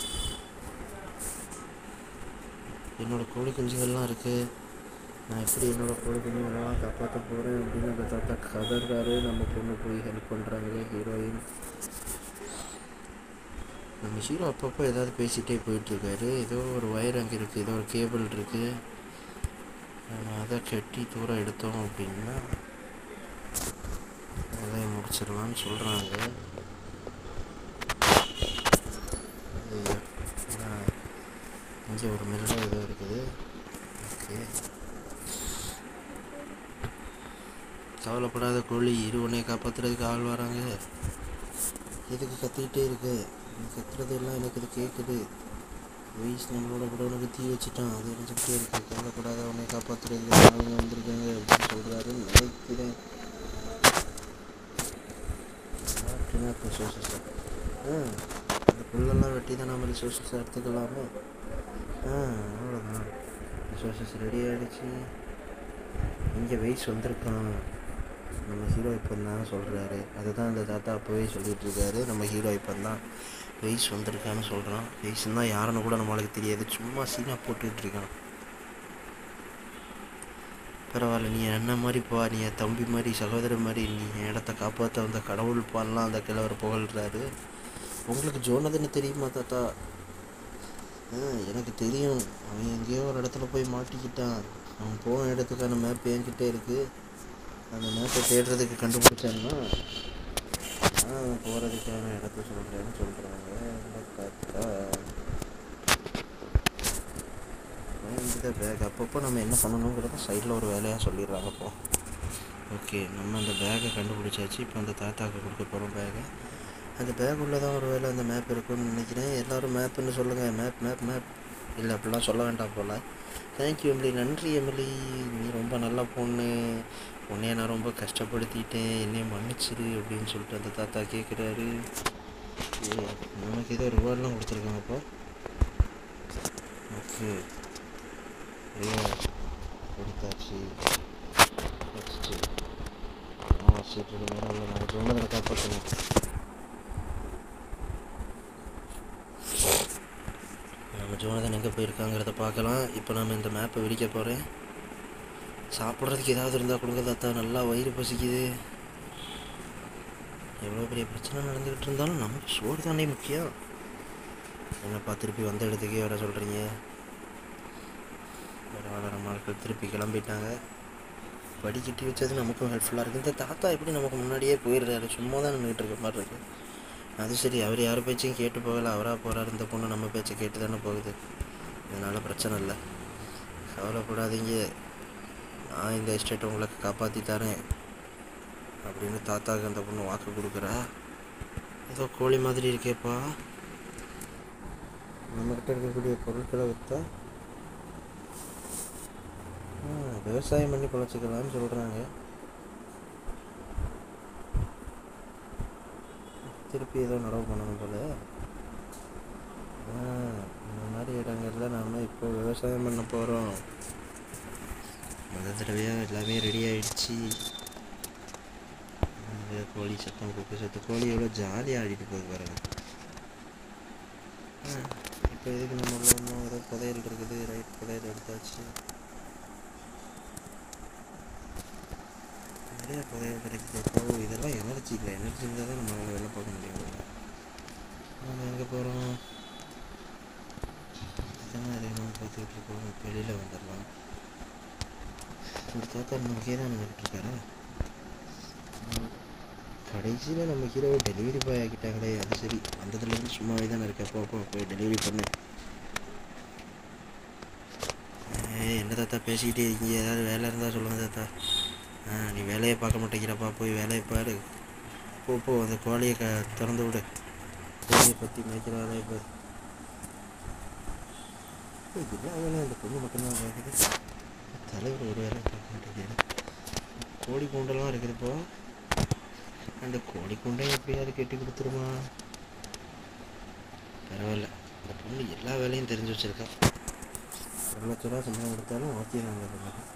என்னோட கோழி குஞ்சுகள்லாம் இருக்குது நான் எப்படி என்னோட கோழி குஞ்சுகளெல்லாம் காப்பாற்ற போகிறேன் அப்படின்னு அந்த தாத்தா கதறாரு நம்ம பொண்ணு போய் ஹெல்ப் பண்ணுறாங்களே ஹீரோயின் நம்ம ஹீரோ அப்பப்போ ஏதாவது பேசிகிட்டே போயிட்டுருக்காரு ஏதோ ஒரு ஒயர் அங்கே இருக்குது ஏதோ ஒரு கேபிள் இருக்குது நம்ம அதை கட்டி தூரம் எடுத்தோம் அப்படின்னா வேலையை முடிச்சிடலாம்னு சொல்கிறாங்க இங்கே ஒரு மெல்ல ஏதோ இருக்குது ஓகே கவலைப்படாத கோழி இரு உன்னை காப்பாற்றுறதுக்கு ஆள் வராங்க எதுக்கு கத்திக்கிட்டே இருக்கு நீ கத்துறது எல்லாம் எனக்கு இது கேட்குது வயசு நம்மளோட கூட உனக்கு தீ வச்சுட்டான் அது நினச்சிக்கிட்டே இருக்கு கவலைப்படாத உன்னை காப்பாற்றுறதுக்கு ஆளுங்க வந்திருக்காங்க அப்படின்னு சொல்கிறாரு நினைக்கிறேன் ஆட்டுனா இப்போ ரிசோர்ஸஸ் ஆ இந்த புல்லெல்லாம் வெட்டி தான் நம்ம ரிசோர்ஸஸ் எடுத்துக்கலாமே ஆ அவ்வளோதான் ரிசோர்ஸஸ் ரெடி ஆகிடுச்சு இங்கே வெயிஸ் வந்திருக்கான் நம்ம ஹீரோ இப்போ தான் சொல்கிறாரு அதுதான் அந்த தாத்தா அப்போவே சொல்லிட்டு இருக்காரு நம்ம ஹீரோ இப்போ தான் வெயிஸ் வந்திருக்கான்னு சொல்கிறான் வெயிஸ்னா யாருன்னு கூட நம்மளுக்கு தெரியாது சும்மா சீனா போட்டுக்கிட்டு இருக்கான் பரவாயில்ல நீ அண்ணன் மாதிரி போ நீ என் தம்பி மாதிரி சகோதரன் மாதிரி நீ என் இடத்த காப்பாற்ற வந்த கடவுள் பான்லாம் அந்த கிழவர் புகழ்கிறாரு உங்களுக்கு ஜோனதுன்னு தெரியுமா தாத்தா ஆ எனக்கு தெரியும் அவன் எங்கேயோ ஒரு இடத்துல போய் மாட்டிக்கிட்டான் அவன் போன இடத்துக்கான மேப் என்கிட்ட இருக்குது அந்த மேப்பை தேடுறதுக்கு கண்டுபிடிச்சான்னா நான் அவன் போகிறதுக்கான இடத்த சொல்கிறேன்னு சொல்கிறாங்க தாத்தா இந்த பேக் அப்பப்போ நம்ம என்ன பண்ணணுங்கிறத சைடில் ஒரு வேலையாக சொல்லிடுறாங்க இப்போ ஓகே நம்ம அந்த பேக்கை கண்டுபிடிச்சாச்சு இப்போ அந்த தாத்தாக்கு கொடுக்க போகிறோம் பேக்கை அந்த பேக் உள்ளே தான் ஒரு வேலை அந்த மேப் இருக்குன்னு நினைக்கிறேன் எல்லோரும் மேப்புன்னு சொல்லுங்கள் மேப் மேப் மேப் இல்லை அப்படிலாம் சொல்ல வேண்டாம் போல் தேங்க்யூ எமிலி நன்றி எமிலி நீ ரொம்ப நல்ல பொண்ணு உன்னைய நான் ரொம்ப கஷ்டப்படுத்திட்டேன் என்னைய மன்னிச்சிரு அப்படின்னு சொல்லிட்டு அந்த தாத்தா கேட்குறாரு ஏ நமக்கு ஏதோ ரிவார்ட்லாம் கொடுத்துருக்காங்கப்பா ஓகே ரிவார்ட் கொடுத்தாச்சு நெக்ஸ்ட்டு ஆ வச்சுட்டு நேரம் இல்லை நான் சொன்னதில் காப்பாற்றணும் நம்ம ஜோனதன் எங்கே போயிருக்காங்கிறத பார்க்கலாம் இப்போ நம்ம இந்த மேப்பை விரிக்க போகிறேன் சாப்பிட்றதுக்கு ஏதாவது இருந்தால் கொடுங்க தாத்தா நல்லா வயிறு பசிக்குது எவ்வளோ பெரிய பிரச்சனை நடந்துக்கிட்டு இருந்தாலும் நமக்கு சோறு தானே முக்கியம் என்னப்பா திருப்பி வந்த இடத்துக்கே வர சொல்கிறீங்க பரவாயில்ல நம்ம ஆட்கள் திருப்பி கிளம்பிட்டாங்க படிக்கட்டி வச்சது நமக்கும் ஹெல்ப்ஃபுல்லாக இருக்குது இந்த தாத்தா எப்படி நமக்கு முன்னாடியே போயிடுறாரு சும்மா தான் நின்றுட்டு இருக்க மாதிரி இருக்கு அது சரி அவர் யார் பேச்சையும் கேட்டு போகல அவராக போகிறாரு இந்த பொண்ணு நம்ம பேச்சை கேட்டு தானே போகுது அதனால் பிரச்சனை இல்லை கவலைப்படாதீங்க நான் இந்த எஸ்டேட்டை உங்களுக்கு காப்பாற்றி தரேன் அப்படின்னு தாத்தாவுக்கு அந்த பொண்ணு வாக்கு கொடுக்குறா ஏதோ கோழி மாதிரி இருக்கேப்பா நம்மக்கிட்ட இருக்கக்கூடிய பொருட்களை விற்றா விவசாயம் பண்ணி பொழைச்சிக்கலாம்னு சொல்கிறாங்க திருப்பி ஏதோ நடவு பண்ணணும் போல ஆ, இந்த மாதிரி இடங்கள்ல நாம இப்போ விவசாயம் பண்ண போகிறோம் முதல் தடவையாக எல்லாமே ரெடி ஆயிடுச்சு அங்க கோழி சத்தம் குக்கு சத்தம் கோழி எவ்வளோ ஜாலியாக ஆடிட்டு போகுது பாருங்க இப்போ எதுக்கு நம்ம உள்ள இன்னும் ஏதோ புதையல் இருக்குது ரைட் புதையல் எடுத்தாச்சு நிறைய புதையல் கிடைக்குது ஓ இதெல்லாம் எனர்ஜி இல்லை எனர்ஜி இருந்தால் தான் நம்மளால் வெளில பார்க்க முடியும் நம்ம எங்கே போகிறோம் இதெல்லாம் அதிகமாக பார்த்துக்கிட்டு இருக்கோம் இப்போ வெளியில் வந்துடலாம் இந்த தாத்தா நமக்கே தான் நின்றுட்டு இருக்காரா கடைசியில் நம்ம ஹீரோவை டெலிவரி பாய் ஆக்கிட்டாங்களே அது சரி வந்ததுலேருந்து சும்மாவே தானே இருக்க போ போ போய் டெலிவரி பண்ணு ஏய் என்ன தாத்தா பேசிக்கிட்டே இருக்கீங்க ஏதாவது வேலை இருந்தால் சொல்லுங்க தாத்தா ஆ நீ வேலையை பார்க்க மாட்டேங்கிறப்பா போய் வேலையை பாரு போ போ அந்த கோழியை க திறந்து விடு கோழியை பற்றி மேய்க்கிற வேலையை பாரு ஏய், எல்லா வேலையும் அந்த பொண்ணு மட்டும்தான் பார்க்குது தலைவர் ஒரு வேலை பார்க்க மாட்டேங்கிறாரு கோழி கூண்டெல்லாம் இருக்குதுப்போ அந்த கோழி கூண்டை எப்படியாவது கட்டி கொடுத்துருமா பரவாயில்ல அந்த பொண்ணு எல்லா வேலையும் தெரிஞ்சு வச்சிருக்கா ஒரு லட்ச ரூபா சம்பளம் கொடுத்தாலும் ஓகே தாங்க அந்த பொண்ணு.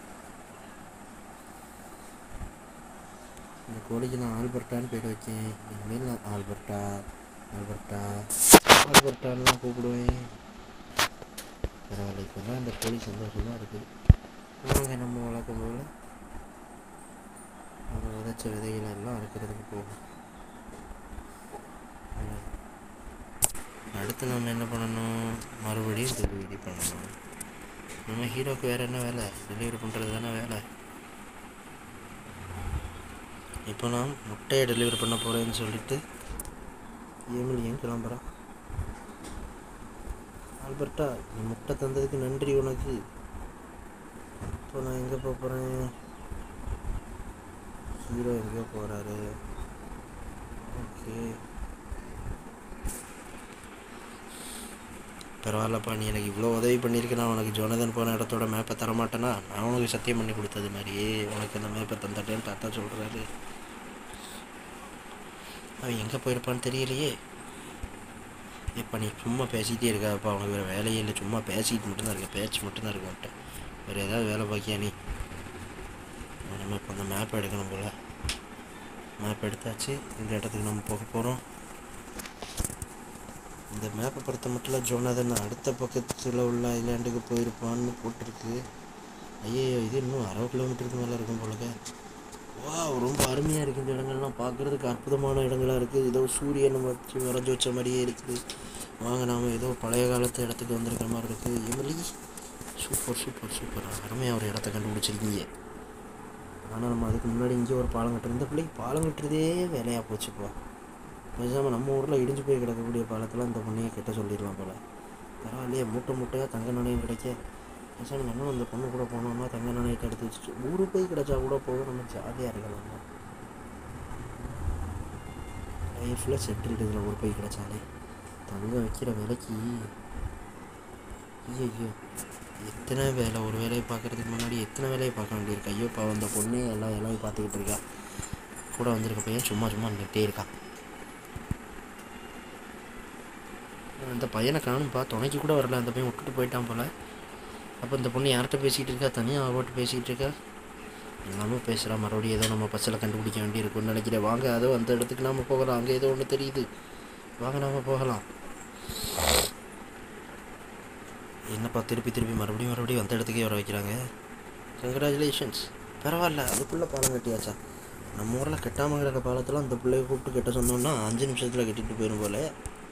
இந்த கோழிக்கு நான் ஆல்பர்ட்டான்னு பேர் வச்சேன் இனிமேல் நான் ஆல்பர்ட்டா ஆல்பர்ட்டா ஆல்பர்ட்டான்னு தான் கூப்பிடுவேன் பரவாயில்ல இப்போதான் அந்த கோழி சந்தோஷமாக இருக்குது வாங்க நம்ம வளர்க்கும் போல நம்ம விதைச்ச விதைகள் எல்லாம் அறுக்கிறதுக்கு போகும் ம். அடுத்து நம்ம என்ன பண்ணணும் மறுபடியும் டெலிவரி பண்ணணும் நம்ம ஹீரோக்கு வேறு என்ன வேலை டெலிவரி பண்ணுறது தானே வேலை இப்போ நான் முட்டையை டெலிவரி பண்ண போகிறேன்னு சொல்லிட்டு ஏமிலியும் கிளம்புறான் ஆல்பர்ட்டா நீ முட்டை தந்ததுக்கு நன்றி உனக்கு இப்போ நான் எங்கே போக போகிறேன் ஹீரோ எங்கேயோ போகிறாரு ஓகே பரவாயில்லப்பா நீ எனக்கு இவ்வளோ உதவி பண்ணியிருக்க நான் உனக்கு ஜோனதன் போன இடத்தோட மேப்பை தரமாட்டேனா நான் உனக்கு சத்தியம் பண்ணி கொடுத்தது மாதிரியே உனக்கு அந்த மேப்பை தந்துட்டேன்னு தாத்தா சொல்கிறாரு அவன் எங்கே போயிருப்பான்னு தெரியலையே இப்போ நீ சும்மா பேசிக்கிட்டே இருக்காப்பா உனக்கு வேறு வேலையே இல்லை சும்மா பேசிக்கிட்டு மட்டும்தான் இருக்க பேச்சு மட்டும்தான் இருக்கு உன்கிட்ட வேறு ஏதாவது வேலை பார்க்கியா நீ நம்ம இப்போ அந்த மேப் எடுக்கணும் போல் மேப் எடுத்தாச்சு இந்த இடத்துக்கு நம்ம போக போகிறோம் இந்த மேப்பை பொறுத்த மட்டும் ஜோனாதன் அடுத்த பக்கத்தில் உள்ள ஐலாண்டுக்கு போயிருப்பான்னு போட்டிருக்கு ஐயோ இது இன்னும் அரை கிலோமீட்டருக்கு மேலே இருக்கும் போலங்க வா ரொம்ப அருமையாக இருக்குது இந்த இடங்கள்லாம் பார்க்குறதுக்கு அற்புதமான இடங்களா இருக்குது ஏதோ சூரியனை வச்சு வரைஞ்சி வச்ச மாதிரியே இருக்குது வாங்க நாம் ஏதோ பழைய காலத்து இடத்துக்கு வந்திருக்கிற மாதிரி இருக்குது எமிலி சூப்பர் சூப்பர் சூப்பர் அருமையாக ஒரு இடத்த கண்டுபிடிச்சிருக்கீங்க ஆனால் நம்ம அதுக்கு முன்னாடி இங்கே ஒரு பாலம் கட்டுறோம் இந்த பிள்ளைக்கு பாலம் கட்டுறதே வேலையாக போச்சுப்பா பேசாமல் நம்ம ஊரில் இடிஞ்சு போய் கிடக்கக்கூடிய பாலத்தில் இந்த பொண்ணையை கெட்ட சொல்லிடலாம் போல் பரவாயில்லையே மூட்டை மூட்டையாக தங்க நாணயம் கிடைக்க பேசாமல் நம்மளும் அந்த பொண்ணு கூட போனோம்னா தங்க நாணயத்தை எடுத்து வச்சுட்டு ஊரு போய் கிடைச்சா கூட போதும் நம்ம ஜாலியாக இருக்கலாம் லைஃப்பில் செட்டில்டு இதில் ஒரு போய் கிடைச்சாலே தங்கம் வைக்கிற விலைக்கு ஐயோ எத்தனை வேலை ஒரு வேலையை பார்க்குறதுக்கு முன்னாடி எத்தனை வேலையை பார்க்க வேண்டியிருக்கு ஐயோ இப்போ அந்த பொண்ணே எல்லா வேலையும் பார்த்துக்கிட்டு இருக்கா கூட வந்திருக்க பையன் சும்மா சும்மா நின்றுட்டே இருக்கான் அந்த பையனை காணும்பா துணைக்கு கூட வரல அந்த பையன் விட்டுட்டு போயிட்டான் போல அப்போ இந்த பொண்ணு யார்கிட்ட பேசிக்கிட்டு இருக்கா தனியாக அவட்ட பேசிக்கிட்டு இருக்கா எல்லாமே பேசுகிறா மறுபடியும் ஏதோ நம்ம பஸ்ஸில் கண்டுபிடிக்க வேண்டியிருக்கும்னு நினைக்கிறேன் வாங்க அதோ அந்த இடத்துக்கு நாம போகலாம் அங்கே ஏதோ ஒன்று தெரியுது வாங்க நாம போகலாம் என்னப்பா திருப்பி திருப்பி மறுபடியும் மறுபடியும் அந்த இடத்துக்கே வர வைக்கிறாங்க கங்க்ராச்சுலேஷன்ஸ் பரவாயில்ல அதுக்குள்ளே பாலம் கட்டியாச்சா நம்ம ஊரில் கெட்டாமல் கிடக்க பாலத்தில் அந்த பிள்ளைய கூப்பிட்டு கட்ட சொன்னோம்னா அஞ்சு நிமிஷத்தில் கட்டிட்டு போயிடும் போல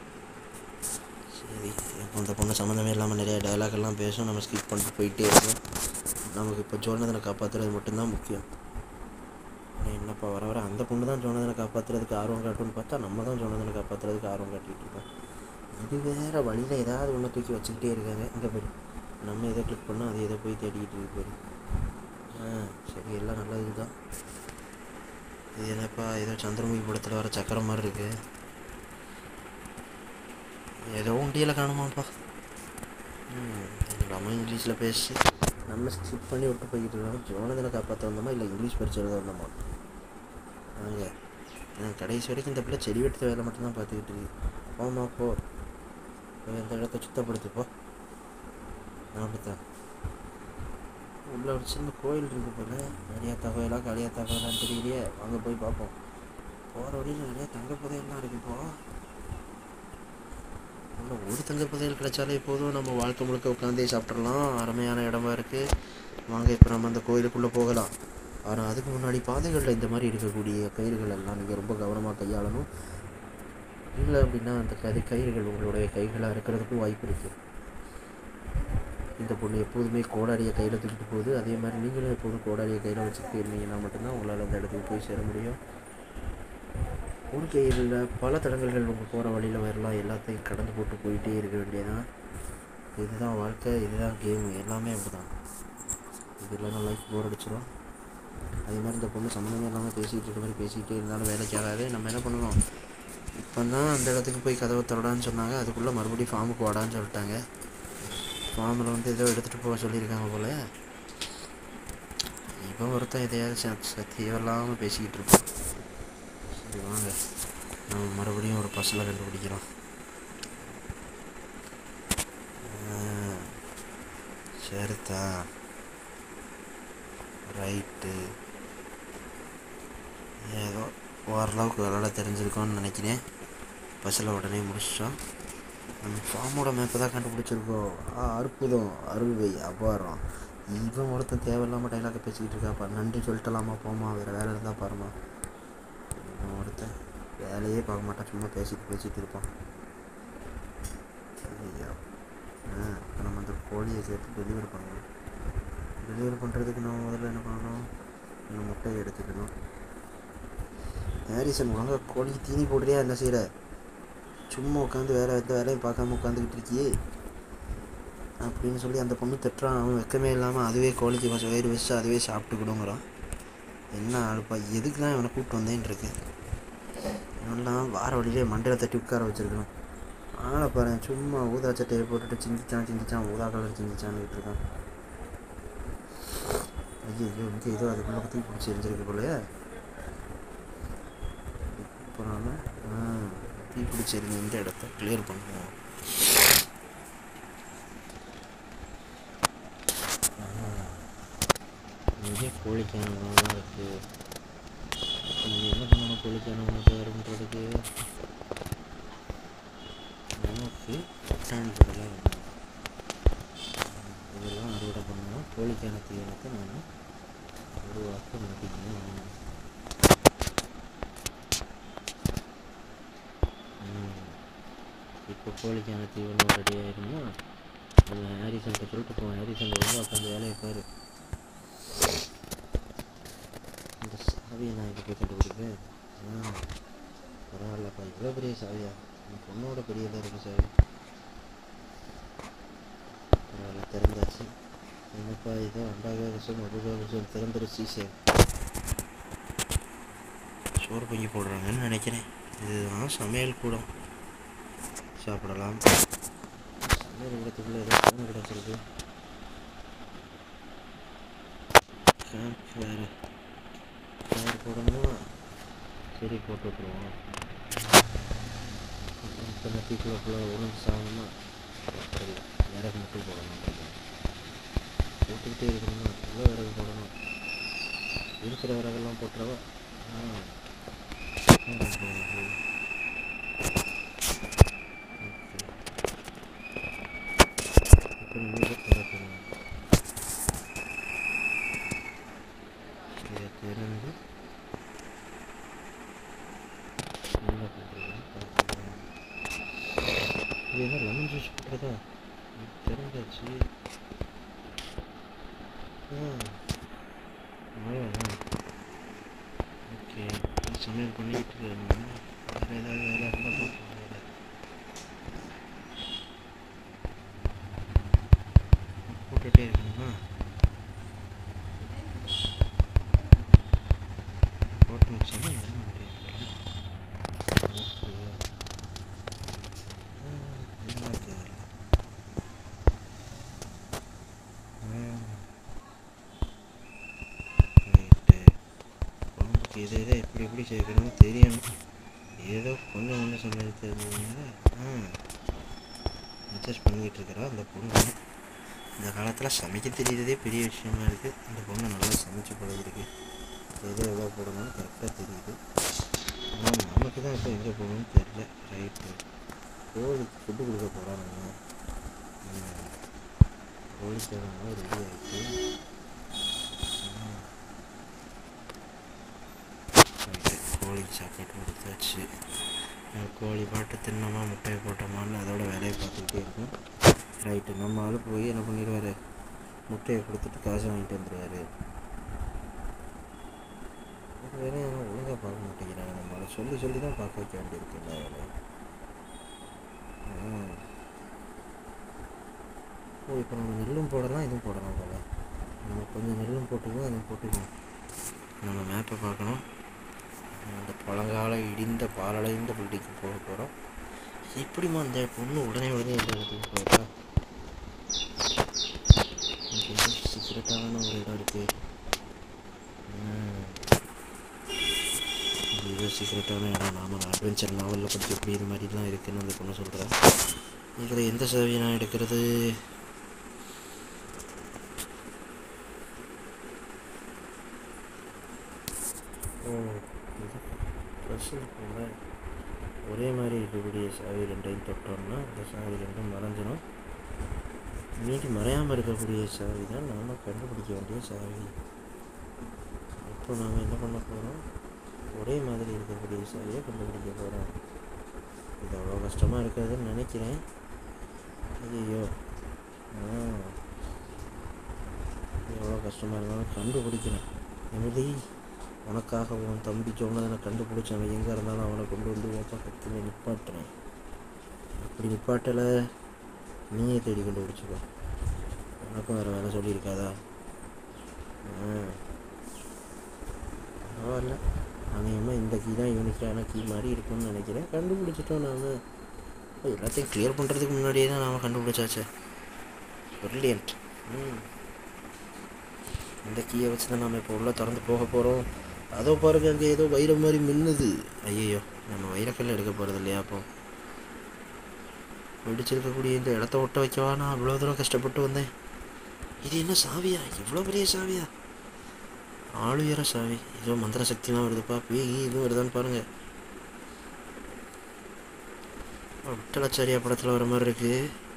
சரி இப்போ இந்த பொண்ணு சம்மந்தமே இல்லாமல் நிறைய dialogue எல்லாம் பேசும் நம்ம ஸ்கிப் பண்ணிட்டு போயிட்டே இருக்கோம் நமக்கு இப்போ ஜோனதனை காப்பாற்றுறது மட்டும்தான் முக்கியம் ஆனா என்னப்பா வர வர அந்த பொண்ணு தான் ஜோனதனை காப்பாற்றுறதுக்கு ஆர்வம் காட்டுன்னு பார்த்தா நம்ம தான் ஜோனதனை காப்பாற்றுறதுக்கு ஆர்வம் காட்டிகிட்டு இருக்கோம் இது வேற வழியில் ஏதாவது ஒன்று தூக்கி வச்சுக்கிட்டே இருக்காங்க இங்கே போய் நம்ம எதை கிளிக் பண்ணால் அது எதை போய் தேடிக்கிட்டு இருக்கு பாரு ஆ சரி எல்லாம் நல்லது தான் இது என்னப்பா ஏதோ சந்திரமுகி படத்தில் வர சக்கரம் மாதிரி இருக்கு ஏதோ உண்டியில் காணுமாப்பா ம் நம்ம இங்கிலீஷில் பேசி நம்ம ஸ்கிப் பண்ணி விட்டு போய்கிட்டு இருக்கோம் ஜோனதனை காப்பாற்ற வந்தோமா இல்லை இங்கிலீஷ் படிச்சு எழுத வந்தோமா வாங்க நான் கடைசி வரைக்கும் இந்த பிள்ளை செடி வெட்டுற வேலை மட்டும்தான் பார்த்துக்கிட்டு இருக்கு போமா போ போய் அந்த இடத்த சுத்தப்படுத்துப்போ அப்படித்தான் உள்ள ஒரு சின்ன கோயில் இருக்கு போல நிறையா கோயிலா காளியாத்தா கோயிலான்னு தெரியலையே வாங்க போய் பார்ப்போம் போகிற வழியில் நிறைய தங்க புதையல்லாம் இருக்கு இப்போ உள்ள ஒரு தங்க புதையல் கிடைச்சாலே போதும் நம்ம வாழ்க்கை முழுக்க உட்காந்தே சாப்பிட்றலாம் அருமையான இடமா இருக்குது வாங்க இப்போ நம்ம அந்த கோயிலுக்குள்ளே போகலாம் ஆனால் அதுக்கு முன்னாடி பாதைகளில் இந்த மாதிரி இருக்கக்கூடிய கயிறுகள் எல்லாம் நீங்கள் ரொம்ப கவனமாக கையாளணும் இல்லை அப்படின்னா அந்த கதை கயிறுகள் உங்களுடைய கைகளாக இருக்கிறதுக்கும் வாய்ப்பு இருக்குது இந்த பொண்ணு எப்போதுமே கோடாரியை கையில் தூக்கிட்டு போகுது அதே மாதிரி நீங்களும் எப்போதும் கோடாரியை கையில் வச்சுக்கிட்டு இருந்தீங்கன்னா மட்டும்தான் உங்களால் அந்த இடத்துக்கு போய் சேர முடியும் ஒரு கையில் பல தடங்கல்கள் உங்கள் போகிற வழியில் வரலாம் எல்லாத்தையும் கடந்து போட்டு போயிட்டே இருக்க வேண்டியதான் இதுதான் வாழ்க்கை இதுதான் கேம் எல்லாமே அப்படிதான் இது இல்லைன்னா லைஃப் போர் அடிச்சிடும் அதே மாதிரி இந்த பொண்ணு சம்மந்தமே இல்லாமல் பேசிகிட்டு இருக்க மாதிரி பேசிக்கிட்டே இருந்தாலும் வேலைக்கு ஆகாது நம்ம என்ன பண்ணணும் இப்போ தான் அந்த இடத்துக்கு போய் கதவை திறடான்னு சொன்னாங்க அதுக்குள்ளே மறுபடியும் ஃபார்முக்கு வாடான்னு சொல்லிட்டாங்க ஃபார்மில் வந்து ஏதோ எடுத்துகிட்டு போக சொல்லியிருக்காங்க போல் இப்போ ஒருத்தன் எதையாவது சத்தியமில்லாமல் பேசிக்கிட்டு இருப்பான் சரி வாங்க நம்ம மறுபடியும் ஒரு பஸ்ஸில் கண்டுபிடிக்கிறோம் ஆ, சரிதா ரைட்டு ஏதோ ஓரளவுக்கு விளாட தெரிஞ்சிருக்கோன்னு நினைக்கிறேன் பஸ்ஸில் உடனே முடிச்சிட்டோம் நம்ம ஃபார்மோட மேப்பை தான் கண்டுபிடிச்சிருக்கோம் ஆ அற்புதம் அருள்வை அபாரம் இவன் ஒருத்தன் தேவையில்லாமல் டைலாக பேசிக்கிட்டு இருக்காப்பா நன்றி சொல்லிட்டலாமா போமா வேறு வேலை இருந்தால் பாருமா இவன் ஒருத்தன் வேலையே பார்க்க மாட்டான் சும்மா பேசிட்டு பேசிட்டு இருப்பான் ஐயா ஆ இப்போ நம்ம அந்த கோழியை சேர்த்து டெலிவரி பண்ணணும் டெலிவரி பண்ணுறதுக்கு நம்ம முதல்ல என்ன பண்ணணும் இந்த முட்டையை எடுத்துக்கணும் ஹாரிசன் வாங்க கோழிக்கு தீனி போடுறியா என்ன செய்கிற சும்மா உட்காந்து வேலை எந்த வேலையும் பார்க்காம உட்காந்துக்கிட்டு இருக்கியே அப்படின்னு சொல்லி அந்த பொண்ணு திட்டுறான் அவன் வெக்கமே இல்லாமல் அதுவே கோழிக்கு வச்சு வயிறு வச்சு அதுவே சாப்பிட்டுக்கிடுங்கிறான் என்ன ஆளுப்பா எதுக்கு தான் இவனை கூப்பிட்டு வந்தேன்னு இருக்கு இவன்லாம் வார வழியிலே மண்டையில் தட்டி உட்கார வச்சிருக்கணும் ஆளை பாரு சும்மா ஊதா சட்டையை போட்டுட்டு சிந்திச்சான் சிந்திச்சான் ஊதா கலர் சிந்திச்சான்னு இருக்கான் ஐயோ ஐயோ இங்கே ஏதோ அதுக்குள்ள தூக்கி பிடிச்சி எரிஞ்சிருக்கு போலயே இப்போ நாம ஆ தீ பிடிச்சி எரிஞ்ச இந்த இடத்த கிளியர் பண்ணுவோம் இங்கே கோழிக்கான உணவுலாம் இருக்குது நம்ம என்ன பண்ணணும் கோழிக்கான உணவு தயார் பண்ணுறதுக்கு நமக்கு பட்டாணி கடலை வேணும் இதெல்லாம் அறுவடை பண்ணணும் கோழிக்கான தீவனத்தை நாம் உருவாக்க முடியும் ம். இப்போ கோழிக்கான தீவனம் ரெடி ஆயிருமா நம்ம ஹாரிசன்கிட்ட சொல்லிட்டு போவோம் ஹாரிசன் ஒழுங்காக உட்காந்து வேலையை பாரு இந்த சாவியை நான் இங்கே போய் கண்டுபிடிப்பேன் ஆ பரவாயில்லப்பா இவ்வளோ பெரிய சாவியா என் பொண்ணோட பெரியதாக இருக்குது சாவி பரவாயில்ல திறந்தாச்சு என்னப்பா இது அண்டாக விஷம் அபுக விஷம் திறந்துருச்சு சரி சோறு பொங்கி போடுறாங்கன்னு நினைக்கிறேன் இதுதான் சமையல் கூடம் சாப்பிடலாம் சமையல் கூடத்துக்குள்ளே ஏதோ ஃபோன் கிடச்சிருக்கு கேம்ப் வேறு ஃபயர் போடணுமா சரி போட்டு விட்ருவோம் இப்போ நட்டிக்குள்ளே ஃபுல்லாக உணவு சாகணுமா சரி விறகு மட்டும் போடணும் போட்டுக்கிட்டே இருக்கணுமா எவ்வளோ விறகு போடணும் இருக்கிற விறகெல்லாம் போட்டுறவா ஆ ம், ம், ம். ஓகே. இப்போ நீங்க திறக்கணும் இதை திறந்து என்ன பண்ணுறதுன்னு பார்த்துக்கலாம் இது என்ன லெமன் ஜூஸ் போட்டுறதா திறந்தாச்சு ஆ அவ்வளோதான் ஓகே சமையல் பண்ணிக்கிட்டு இருக்கணும் வேறு ஏதாவது வேலை இருந்தால் பார்ப்போம் வேலை போட்டுகிட்டே இருக்கணுமா போட்டு முடிச்சோன்னா என்ன முடியும் ஓகே என்ன தேவை ரைட்டு குழம்புக்கு இதை இதை எப்படி எப்படி சேர்க்கணும்னு தெரியணும் ஏதோ கொஞ்சம் கொஞ்சம் சமையல் தெரிஞ்சதுனால ஆ அட்ஜஸ்ட் பண்ணிக்கிட்டு இருக்கிறா அந்த பொண்ணு இந்த காலத்தில் சமைக்க தெரியுறதே பெரிய விஷயமா இருக்குது இந்த பொண்ணு நல்லா சமைச்சு பழகிருக்கு எது எவ்வளோ போடணும்னு கரெக்டாக தெரியுது ஆனால் நமக்கு தான் இப்போ எங்கே போகணும்னு தெரியல ரைட்டு கோழிக்கு ஃபுட்டு கொடுக்க போகிறானுங்க கோழி தேவையான ரெடி ஆகிடுச்சு ரைட்டு கோழிக்கு சாப்பாடு கொடுத்தாச்சு அஹ் கோழி பாட்டு தின்னமா முட்டையை போட்டோமான்னு அதோட வேலையை பார்த்துக்கிட்டே இருக்கும் ரைட்டு நம்ம ஆள் போய் என்ன பண்ணிடுவார் முட்டையை கொடுத்துட்டு காசு வாங்கிட்டு வந்துடுவார் ஒரு வேலையை ஆனால் ஒழுங்காக பார்க்க மாட்டேங்கிறாங்க நம்மளால சொல்லி சொல்லி தான் பார்க்க வைக்க வேண்டியிருக்கு எல்லா வேலையும் ஆ. ஓ இப்போ நம்ம நெல்லும் போடலாம் இதுவும் போடலாம் போல நம்ம கொஞ்சம் நெல்லும் போட்டுக்குவோம் அதுவும் போட்டுக்குவோம் நம்ம மேப்பை பார்க்கணும் அந்த பழங்கால இடிந்த பாலடைந்த பில்டிங்க்கு போக போகிறோம் எப்படிம்மா அந்த பொண்ணு உடனே உடனே எந்த இடத்துக்கு போயிட்டா இங்கே ஏதோ சீக்கிரட்டான ஒரு இடம் இருக்கு ம். இது ஏதோ சீக்கிரட்டான இடம் நாம அட்வென்ச்சர் நாவலில் படிச்சு எப்படி இது மாதிரிலாம் இருக்குன்னு அந்த பொண்ணு சொல்கிறேன் இதில் எந்த சாவியை நான் எடுக்கிறது ஓ இது ட்ரெஸ் இருக்குல்ல ஒரே மாதிரி இருக்கக்கூடிய சாவி ரெண்டையும் தொட்டோம்னா அந்த சாவி ரெண்டும் மறைஞ்சிடும் மீதி மறையாமல் இருக்கக்கூடிய சாவி தான் நாம் கண்டுபிடிக்க வேண்டிய சாவி இப்போ நாம் என்ன பண்ண போகிறோம் ஒரே மாதிரி இருக்கக்கூடிய சாவியை கண்டுபிடிக்க போகிறோம் இது அவ்வளோ கஷ்டமாக இருக்காதுன்னு நினைக்கிறேன் ஐயோ ஆ எவ்வளோ கஷ்டமாக இருந்தாலும் கண்டுபிடிக்கிறேன் எமிலி உனக்காக உன் தம்பி சொன்னதை நான் கண்டுபிடிச்சேன் அவன் எங்கே இருந்தாலும் அவனை கொண்டு வந்து ஓப்பா கத்தியில் நிப்பாட்டுறேன் அப்படி நிப்பாட்டலை நீயே தேடி கண்டுபிடிச்சிக்கோ உனக்கும் வேறு வேலை சொல்லியிருக்காதா ஆ பரவாயில்ல அநேகமாக இந்த கீ தான் யூனிக்கான கீ மாதிரி இருக்கும்னு நினைக்கிறேன் கண்டுபிடிச்சிட்டோம் நாம் எல்லாத்தையும் கிளியர் பண்ணுறதுக்கு முன்னாடியே தான் நாம் கண்டுபிடிச்சாச்சே ப்ரில்லியன்ட் ம் இந்த கீயை வச்சு தான் நாம் இப்போ உள்ளே திறந்து போக போகிறோம் அதோ பாருங்க அங்கே ஏதோ வைரம் மாதிரி மின்னுது ஐயோ நம்ம வைரக்கல்ல எடுக்க போகிறது இல்லையா அப்போ வெடிச்சிருக்கக்கூடிய இந்த இடத்த ஒட்ட வைக்கவா நான் அவ்வளோ தூரம் கஷ்டப்பட்டு வந்தேன் இது என்ன சாவியா இவ்வளோ பெரிய சாவியா ஆளுயர சாவி ஏதோ மந்திர சக்திலாம் வருதுப்பா பேய் இதுவும் வருதான்னு பாருங்க ஆ, விட்டலாச்சாரியா படத்தில் வர மாதிரி இருக்கு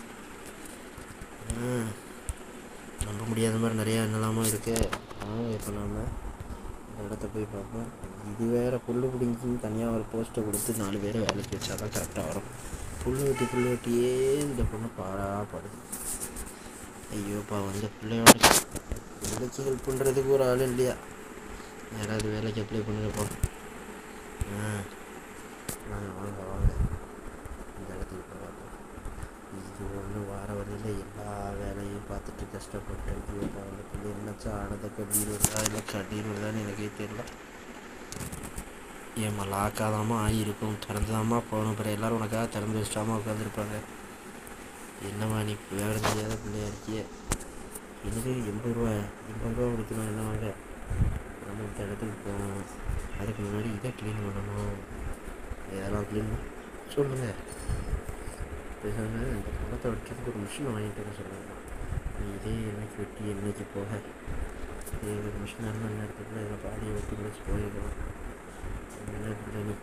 ஆ, நம்ப முடியாத மாதிரி நிறையா என்னலாமா இருக்கு வாங்க இப்போ நாம இந்த இடத்த போய் பார்ப்போம் இது வேற புல்லு பிடிங்கின்னு தனியாக ஒரு போஸ்ட்டை கொடுத்து நாலு பேரை வேலைக்கு வச்சா தான் கரெக்டாக வரும் புல்லு வெட்டி புல்லு வெட்டியே இந்த பொண்ணு பாடாப்படுது ஐயோப்பா வந்து பிள்ளையோட வேலைக்கு ஹெல்ப் பண்ணுறதுக்கு ஒரு ஆள் இல்லையா யாராவது வேலைக்கு அப்ளை பண்ணுங்கப்பா ஆ வாங்க வாங்க வாங்க இந்த இடத்துக்கு போய் பார்ப்போம் இது ஒன்று வார வழியில் எல்லா வேலையும் பார்த்துட்டு கஷ்டப்பட்டு ஐயோப்பா அந்த பிள்ளை என்னச்சா ஆனதை கண்ணீர் வருதா இல்லை கண்ணீர் வருதான்னு எனக்கே தெரியல ஏம்மா லாக்காதாம்மா ஆகியிருக்கும் திறந்துதாம்மா போகணும் அப்புறம் எல்லாரும் உனக்காக திறந்து வச்சிட்டாம உட்காந்துருப்பாங்க என்னம்மா நீ விவரம் தெரியாத பிள்ளையா இருக்கியே எனக்கு எண்பது ரூபா எண்பது ரூபா கொடுக்கணும் என்ன வாங்க நம்ம இந்த இடத்துக்கு போகணும் அதுக்கு முன்னாடி இதை க்ளீன் பண்ணணும் இதெல்லாம் க்ளீன் சொல்லுங்க பேசாம இந்த பணத்தை வெட்டுறதுக்கு ஒரு மிஷினை வாங்கிட்டு வர சொல்லுங்க நீ இதே என்னைக்கு வெட்டி என்னைக்கு போக இதே ஒரு மிஷின் அரை மணி நேரத்துக்குள்ள இதில் பாதியை வெட்டி முடிச்சு போயிருக்கலாம் என்ன பிள்ளை நீ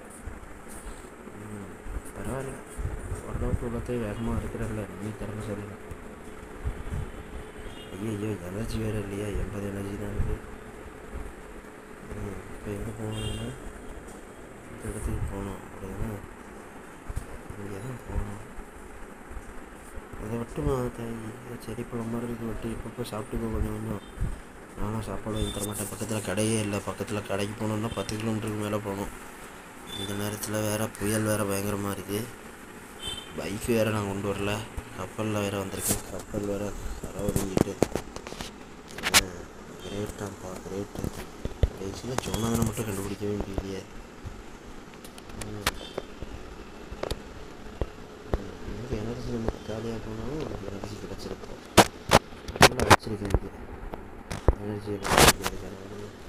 ம், பரவாயில்ல ஓரளவுக்கு உள்ளத்தையும் வேகமாக இருக்கிறல்ல நீ திறமை சொல்லலாம் ஐயோ எனர்ஜி வேறு இல்லையா எண்பது எனர்ஜி தான் இருக்குது இப்போ எங்கே போகணும்னா இந்த இடத்துக்கு போகணும் அப்படின்னா இங்கே தான் போகணும் அதை விட்டுமா தாய் இதை செடி பழம் மாதிரி இருக்கு வெட்டி இப்பப்போ சாப்பிட்டுக்கோ கொஞ்சம் கொஞ்சம் நானும் சாப்பாடு வாங்கி தர மாட்டேன் பக்கத்தில் கடையே இல்லை பக்கத்தில் கடைக்கு போகணுன்னா பத்து கிலோமீட்டருக்கு மேலே போகணும் இந்த நேரத்தில் வேறு புயல் வேறு பயங்கரமாக இருக்குது பைக் வேறு நான் கொண்டு வரல கப்பலில் வேறு வந்திருக்கேன் கப்பல் வேறு கரை ஒதுங்கிட்டு கிரேட்டாப்பா கிரேட்டு கடைசியில் சொன்னதனை மட்டும் கண்டுபிடிக்கவே முடியலையே ம். ம், எனக்கு எனர்ஜி நமக்கு காலியாக போனாலும் உனக்கு எனர்ஜி கிடச்சிருக்கும் நல்லா வச்சிருக்கேன் இங்கே எனர்ஜியை கண்டுபிடிக்கிறேன்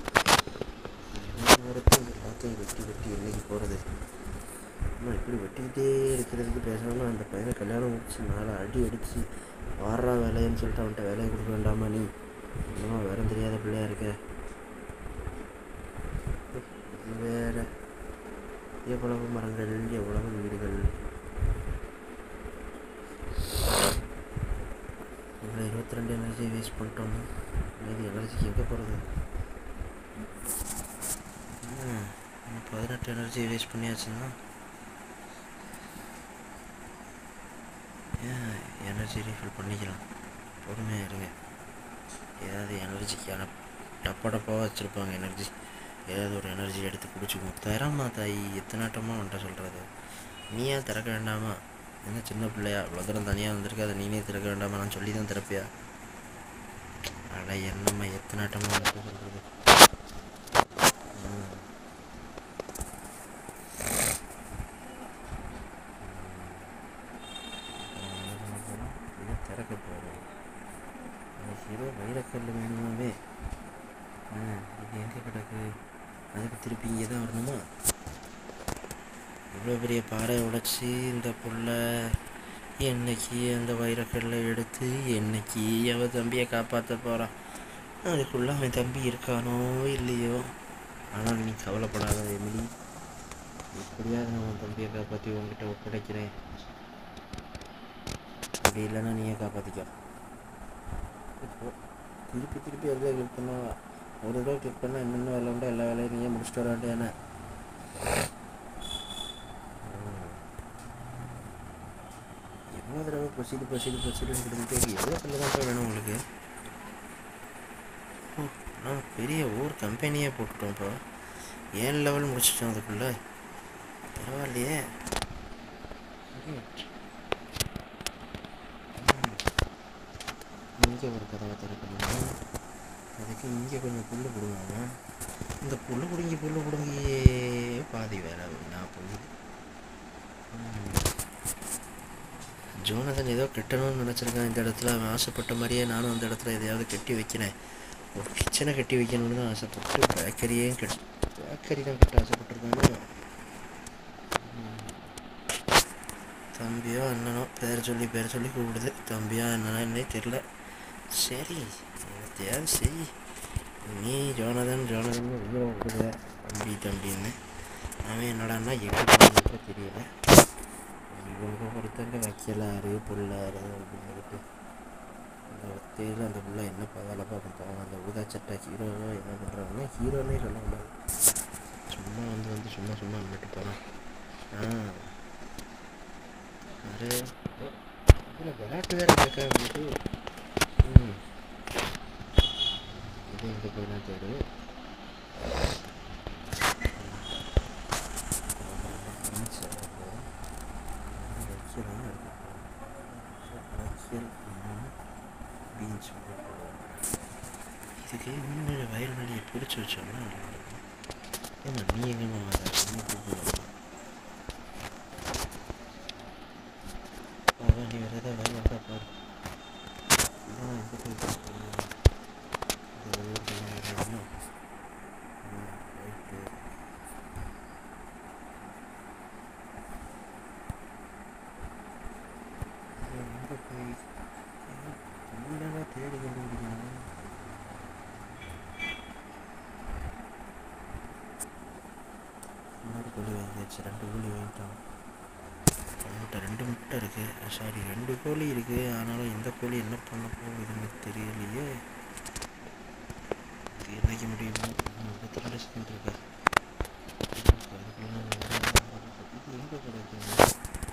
நேரத்தில் எல்லாத்தையும் வெட்டி வெட்டி என்னைக்கு போகிறது அம்மா இப்படி வெட்டிக்கிட்டே இருக்கிறதுக்கு பேசாமல் அந்த பையனை கல்யாணம் முடிச்சு நாலு அடி அடித்து வாடுறா வேலைன்னு சொல்லிட்டு அவன்கிட்ட வேலையை கொடுக்க வேண்டாமா நீ இன்னும் வேற தெரியாத பிள்ளையா இருக்க இது வேற எவ்வளவு மரங்கள் எவ்வளவு வீடுகள் இவ்வளோ இருபத்தி ரெண்டு எனர்ஜி வேஸ்ட் பண்ணிட்டோம் மீதி எனர்ஜிக்கு எங்கே போகிறது பதினெட்டு எனர்ஜி வேஸ்ட் பண்ணியாச்சுன்னா ஏன் எனர்ஜி ரீஃபில் பண்ணிக்கலாம் பொறுமையாக இருங்க ஏதாவது எனர்ஜிக்கான டப்பா டப்பாவாக வச்சுருப்பாங்க எனர்ஜி ஏதாவது ஒரு எனர்ஜி எடுத்து குடிச்சுக்குவோம் தரமா தாய் எத்தனாட்டமாக வந்துட்ட சொல்கிறது நீயா திறக்க வேண்டாமா என்ன சின்ன பிள்ளையா இவ்வளோ தூரம் தனியாக வந்திருக்க அதை நீனே திறக்க வேண்டாமா நான் சொல்லி தான் திறப்பியா அட என்னம்மா எத்தனாட்டமாக வந்துட்டு சொல்கிறது இதை திறக்க போகிறோம் ஹீரோ வைரக்கல் வேணுமாவே ஆ இது எங்கே கிடக்கு அதுக்கு திருப்பி இங்கே தான் வரணுமா இவ்வளோ பெரிய பாறை உடைச்சி இந்த புள்ள என்னைக்கு அந்த வைரக்கல்லை எடுத்து என்னைக்கு அவன் தம்பியை காப்பாற்ற போகிறான் அதுக்குள்ளே அவன் தம்பி இருக்கானோ இல்லையோ ஆனால் நீ கவலைப்படாத எமிலி எப்படியாவது நான் உன் தம்பியை காப்பாற்றி உன்கிட்ட ஒப்படைக்கிறேன் அப்படி இல்லைன்னா நீயே காப்பாற்றிக்க இப்போ திருப்பி திருப்பி எதில் கிளிக் பண்ணா ஒரு தடவை கிளிக் பண்ணால் என்னென்ன வேலை உண்டோ எல்லா வேலையும் நீயே முடிச்சுட்டு வர வேண்டியானே எவ்வளோ தடவை ப்ரொசீடு ப்ரொசீடு ப்ரொசீடுன்னு கொடுத்துட்டே இருக்கு எவ்வளோ கல்லு தான் வேணும் உங்களுக்கு ஓ நான் பெரிய ஊர் கம்பெனியே போட்டுட்டோம் இப்போ ஏழு லெவல் முடிச்சிட்டோம் அதுக்குள்ளே பரவாயில்லையே இங்கே ஒரு கதவை திறக்கணும் அதுக்கு இங்கே கொஞ்சம் புல்லு பிடுங்க இந்த புல்லு பிடுங்கி புல்லு பிடுங்கியே பாதி வேலை நான் போகுது ஜோனதன் ஏதோ கட்டணும்னு நினச்சிருக்கான் இந்த இடத்துல அவன் ஆசைப்பட்ட மாதிரியே நானும் அந்த இடத்துல எதையாவது கட்டி வைக்கிறேன் ஒரு கிச்சனை கட்டி வைக்கணும்னு தான் ஆசைப்பட்டு பேக்கரியே கட் பேக்கரி தான் கட்ட ஆசைப்பட்டிருக்கானோ தம்பியோ அண்ணனோ பேர் சொல்லி பேர் சொல்லி கூப்பிடுது தம்பியா அண்ணனா என்னே தெரில சரி எதையாவது செய் நீ ஜோனதன் ஜோனதன் உயிரை விடுத தம்பி தம்பின்னு அவன் என்னடான்னா எப்படி தெரியல இவங்க ஒருத்தங்க வைக்கலாறு புல்லாறு அப்படின்னுட்டு அந்த ஒத்தையில் அந்த புள்ள என்ன வேலை பார்க்கும் பாவம் அந்த ஊதா சட்டை ஹீரோவோ என்ன பண்ணுறாங்கன்னா ஹீரோனே சொல்ல கூடாது சும்மா வந்து வந்து சும்மா சும்மா நின்றுட்டு போகிறான் ஆ அரே இதில் விளையாட்டு வேறு கேட்க அப்படின்ட்டு ம் இது எங்கே போயினா தேடு பீன்ஸ் இதுக்கு இன்னொரு வயல்வெளியை பிடிச்சி வச்சோம்னா நல்லாயிருக்கும் ஏன்னா நீ எங்கேம்மா வர நீ கூப்பிடுவா அதான் நீ வேறு ஏதாவது வேலை இருந்தால் பாரு இதான் எங்கே போய் பார்க்கணும் இந்த ஊருக்கெல்லாம் வரணும் ரைட்டு எங்கே போய் என்னடா தேடி கண்டுபிடிக்கணும் இன்னொரு கோழி வாங்கியாச்சு ரெண்டு கோழி வாங்கிட்டோம் முட்டை ரெண்டு முட்டை இருக்குது சாரி ரெண்டு கோழி இருக்குது ஆனாலும் எந்த கோழி என்ன பண்ண போகுதுன்னு தெரியலையே தீர்ணிக்க முடியுமோ முப்பத்தி ரெண்டு செகண்ட் இருக்கு அதுக்குள்ள இது எங்கே கிடைக்கும்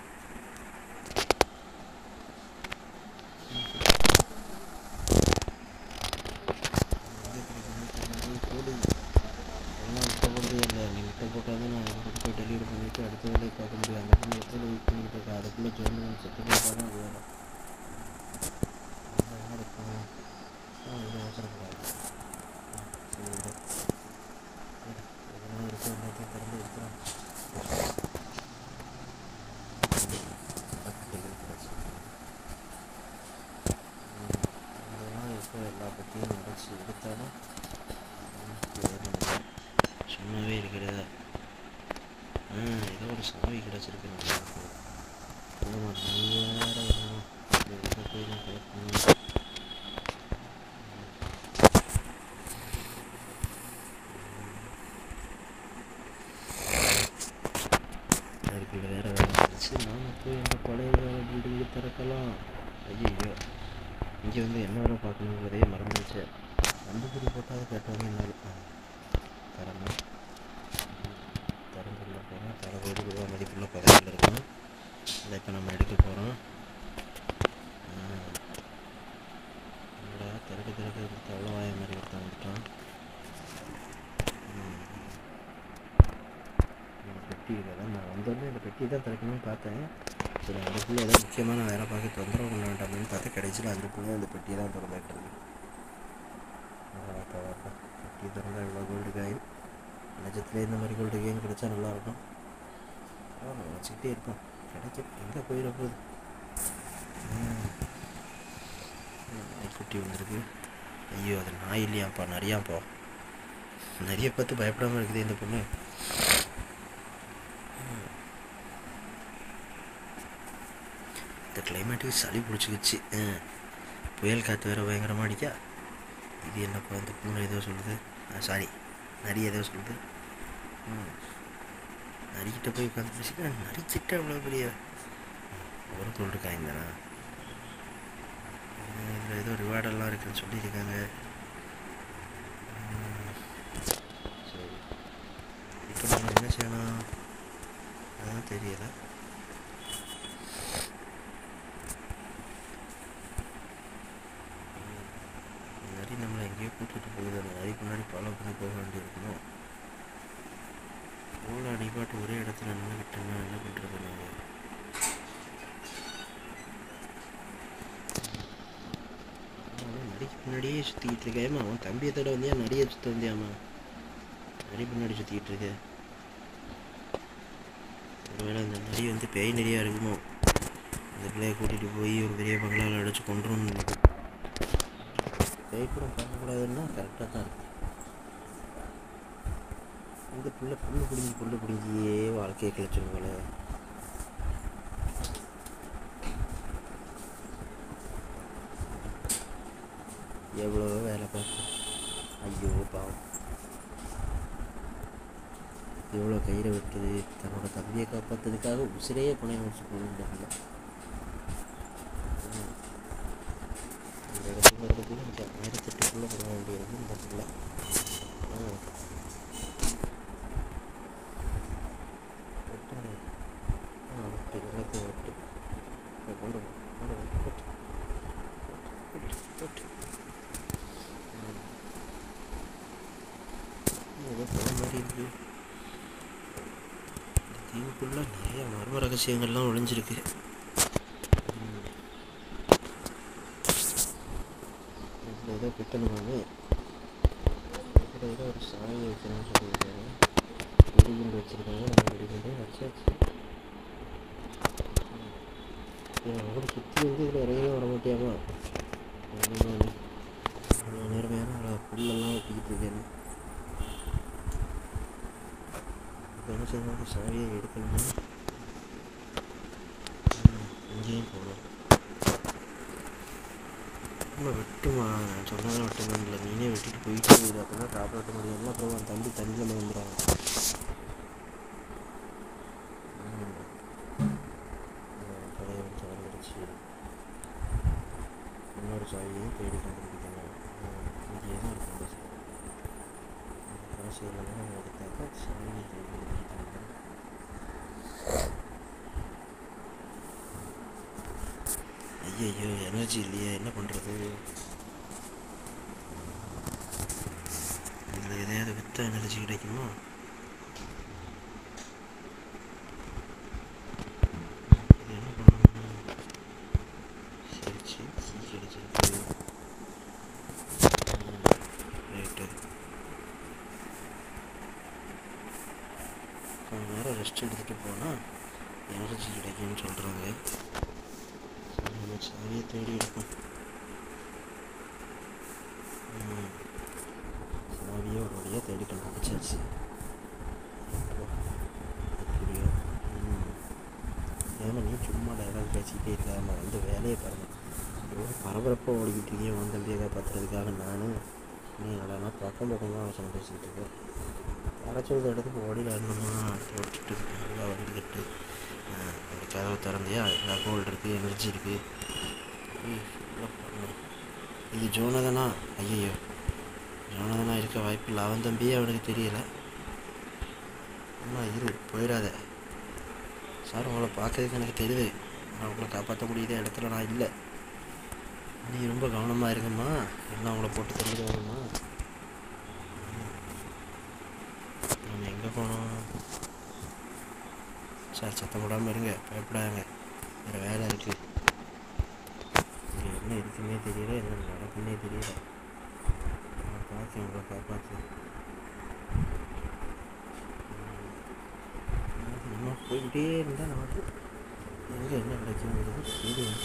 கோழி எல்லாம் விட்ட போகிறதே இல்லை நீ விட்ட போட்டால் தான் நான் அதுக்கு போய் டெலிவரி பண்ணிவிட்டு அடுத்த வேலையை பார்க்க முடியும் அந்த பொண்ணு எத்தனை வெயிட் பண்ணிக்கிட்டு இருக்கா அதுக்குள்ளே ஜாயின் பண்ணி செட்டு போட்டால் தான் அது வேணும் என்ன இருக்கும் ஆ இது அவசரப்படாது சரி விடு சரி எதனா இருக்கு எல்லாத்தையும் திறந்து வைக்கிறோம் அதெல்லாம் இப்போ எல்லா பற்றியும் நினச்சி எடுத்தாலும் சும்மாவே இருக்கிறதா ஆ ஏதோ ஒரு சாவி கிடச்சிருக்கு நம்ம ஆமாம் நீ வேற என்னமோ இந்த இதை போய் கோயிலும் கலக்கணும் அதுக்குள்ள வேற வேலை இருந்துச்சு நாம போய் அந்த பழைய பில்டிங்கு திறக்கலாம் ஐயோ இங்கே வந்து என்ன வேலை பார்க்கணுங்கிறதே மறந்துடுச்சு நம்புக்குடி போட்டால் அதை கேட்டவங்க என்னால் தரணும் திறந்துள்ள போகிறோம் தர கோடி ரூபா மதிப்புள்ள பதவியில் இருக்கும் அதை இப்போ நம்ம எடுக்க போகிறோம் என்னடா திறக்க திறக்க கொடுத்து அவ்வளோ வாய மாதிரி ஒருத்தன் வந்துட்டான் ம். இந்த பெட்டி இதெல்லாம் நான் வந்தோடனே இந்த பெட்டி தான் திறக்கணும்னு பார்த்தேன் சரி அந்த பிள்ளை ஏதோ முக்கியமான வேலை பார்க்க தொந்தரவு பண்ண வேண்டாம்னு பார்த்தா கிடைச்சில அந்த பிள்ளை அந்த பெட்டியை தான் திறந்துட்டு இருக்கு வாப்பா வாப்பா பெட்டி திறந்தா இவ்வளோ கோல்டு காயின் நிஜத்துல இந்த மாதிரி கோல்டு காயின் கிடைச்சா நல்லாயிருக்கும் ஆமாம் வச்சுக்கிட்டே இருப்போம் கிடைக்கும் எங்கே போயிட போகுது ம். நாய்க்குட்டி வந்திருக்கு ஐயோ அது நாய் இல்லையாப்பா நிறையாப்பா நிறைய பார்த்து பயப்படாமல் இருக்குது இந்த பொண்ணு இந்த கிளைமேட்டுக்கு சளி பிடிச்சிக்கிச்சு புயல் காற்று வேறு பயங்கரமாக அடிக்கா இது என்னப்பா இந்த பூனை ஏதோ சொல்லுது சாரி நரி ஏதோ சொல்லுது ம். நரிக்கிட்ட போய் உட்காந்து பேசிட்டா நரிக்கிட்ட அவ்வளோ பெரிய ஒரு கோல்டு காயின் தானா இதில் ஏதோ ரிவார்டெல்லாம் இருக்குன்னு சொல்லியிருக்காங்க ம். சரி இப்போ நம்ம என்ன செய்யணும் அதான் தெரியல நரி நம்மளை எங்கேயோ கூட்டிகிட்டு போகுது அந்த நரி முன்னாடி ஃபாலோ பண்ணி போக வேண்டியிருக்கணும் ஓலை அடிபாட்டு ஒரே இடத்துல நின்றுக்கிட்டோம்னா என்ன பண்ணுறது நாங்கள் அவன் நரிக்கு பின்னாடியே சுற்றிக்கிட்டு இருக்கேன் அவன் தம்பியை தட வந்தியா நரியை சுற்ற வந்தியாமா நரி பின்னாடி சுற்றிக்கிட்டு இருக்க ஒருவேளை அந்த நரி வந்து பேய் நரியாக இருக்குமோ அந்த பிள்ளைய கூட்டிகிட்டு போய் ஒரு பெரிய பங்களாவில் அடைச்சி கொண்டுரும் பேய்ப்புறம் பார்க்கக்கூடாதுன்னா கரெக்டாக தான் இருக்கு இந்த புள்ள புல்லு பிடிங்கி புல்லு பிடிங்கியே வாழ்க்கையை கிளச்சிடும் போல எவ்வளோ வேலை பார்க்கும் ஐயோ பாவம் எவ்வளோ கயிறை வெட்டுது தன்னோட தம்பியை காப்பாற்றுறதுக்காக உசிரையே பணையம் வச்சு போகுது இந்த இடத்துல இருக்கிறது இந்த ஆயிரத்தெட்டுக்குள்ளே போட வேண்டியது இந்த பிள்ளை ம். வெட்டுங்க. ஆ வெட்டு எல்லாத்தையும் வெட்டு இதை கொண்டு வா, கொண்டு வா, வெட்டு. வெட்டு, வெட்டு. ம். ஏதோ போன மாதிரி இருக்கு இந்த தீவுக்குள்ள நிறைய மர்ம ரகசியங்கள்லாம் ஒளிஞ்சிருக்கு ம். இதில் ஏதோ பிட்டணுமாங்க இதில் ஏதோ ஒரு சாவி வைக்கணும்னு சொல்லியிருக்காங்க வெடிகுண்டு வச்சுருக்காங்க நம்ம வெடிகுண்டு வச்சாச்சு அவங்கள சுற்றி வந்து இதில் இறங்கவே வர மாட்டியாமா அவ்வளோ நேர்மையான அவ்வளோ புல்லெல்லாம் வெட்டிக்கிட்டு இருக்கேன் இப்போ என்ன செய்யணும் சாவியை எடுக்கணுமா ம், இங்கேயும் போகணும் நம்ம வெட்டுமா நான் சொன்னதான் வெட்டணும் இல்லை நீனே வெட்டிட்டு போயிட்டே இருக்குது அப்போ தான் காப்பாற்ற முடியும் அப்புறம் அவன் தம்பி தண்ணியில் வந்துடுறாங்க பழைய சார்ந்துருச்சு இன்னொரு சாவியையும் தேடி கண்டுபிடிக்கணும் இங்கேயே தான் இருக்கும் அந்த சாவி அந்த காசு எல்லாம் நம்ம எடுத்தாக்கா சாவியை தேடி கண்டுபிடிக்கணும் ஐயோ எனர்ஜி இல்லையே என்ன பண்ணுறது இதில் எதையாவது விற்றா எனர்ஜி கிடைக்குமா இது என்ன பண்ணணும் சரி சரி கீ கிடைச்சிருக்கு ரைட்டு கொஞ்ச நேரம் ரெஸ்ட் எடுத்துகிட்டு போனால் எனர்ஜி கிடைக்கும்னு சொல்கிறாங்க சரி நம்ம சாவியை தேடி எடுப்போம் ம். சாவியை ஒரு வழியாக தேடி கண்டுபிடிச்சாச்சு அப்பா, எப்படியோ ம் ஏமா நீ சும்மா டயலாக் பேசிக்கிட்டே இருக்காம வந்து வேலையை பாருங்க ஒரு பரபரப்பாக ஓடிக்கிட்டு இருக்கேன் உன் தம்பியை காப்பாற்றுறதுக்காக நான் நீ என்னடா பக்கம் பக்கமாக வசனம் பேசிக்கிட்டு இருக்கேன் அரைச்சது இடத்துக்கு ஓடிடணுமா ஓட்டிட்டு நல்லா வந்துக்கிட்டு அந்த கதவை திறந்தியா எல்லா கோல்டு இருக்குது எனர்ஜி இருக்குது இது ஜோனதனா ஐயோ ஜோனதனா இருக்க வாய்ப்பு இல்லை அவன் தம்பியே அவனுக்கு தெரியல அம்மா இரு போயிடாத சார் உங்களை பார்க்கறதுக்கு எனக்கு தெரியுது நான் உங்களை காப்பாற்ற முடியாத இடத்துல நான் இல்லை நீ ரொம்ப கவனமாக இருங்கம்மா எல்லாம் உங்களை போட்டு தள்ளிடுவாங்கம்மா நம்ம எங்கே போனோம் சார் சத்தம் போடாமல் இருங்க பயப்படாங்க வேறு வேலை இருக்குது இங்கே என்ன இருக்குன்னே தெரியல என்ன நடக்குன்னே தெரியல நான் பார்த்து உங்களை காப்பாற்று நம்ம போய்கிட்டே இருந்தால் நமக்கு எங்கே என்ன கிடைக்குங்கிறது தெரியும்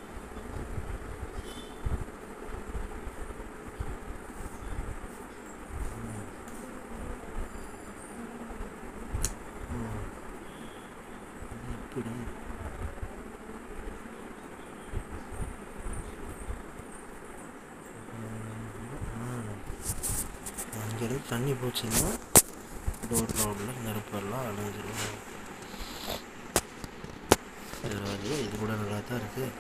ம். இது எப்படி அங்கேருந்து தண்ணி போச்சுன்னா டோர் ரோடில் நெருப்பெல்லாம் அணைஞ்சிடும் பரவாயில்லையே இது கூட நல்லா தான் இருக்குது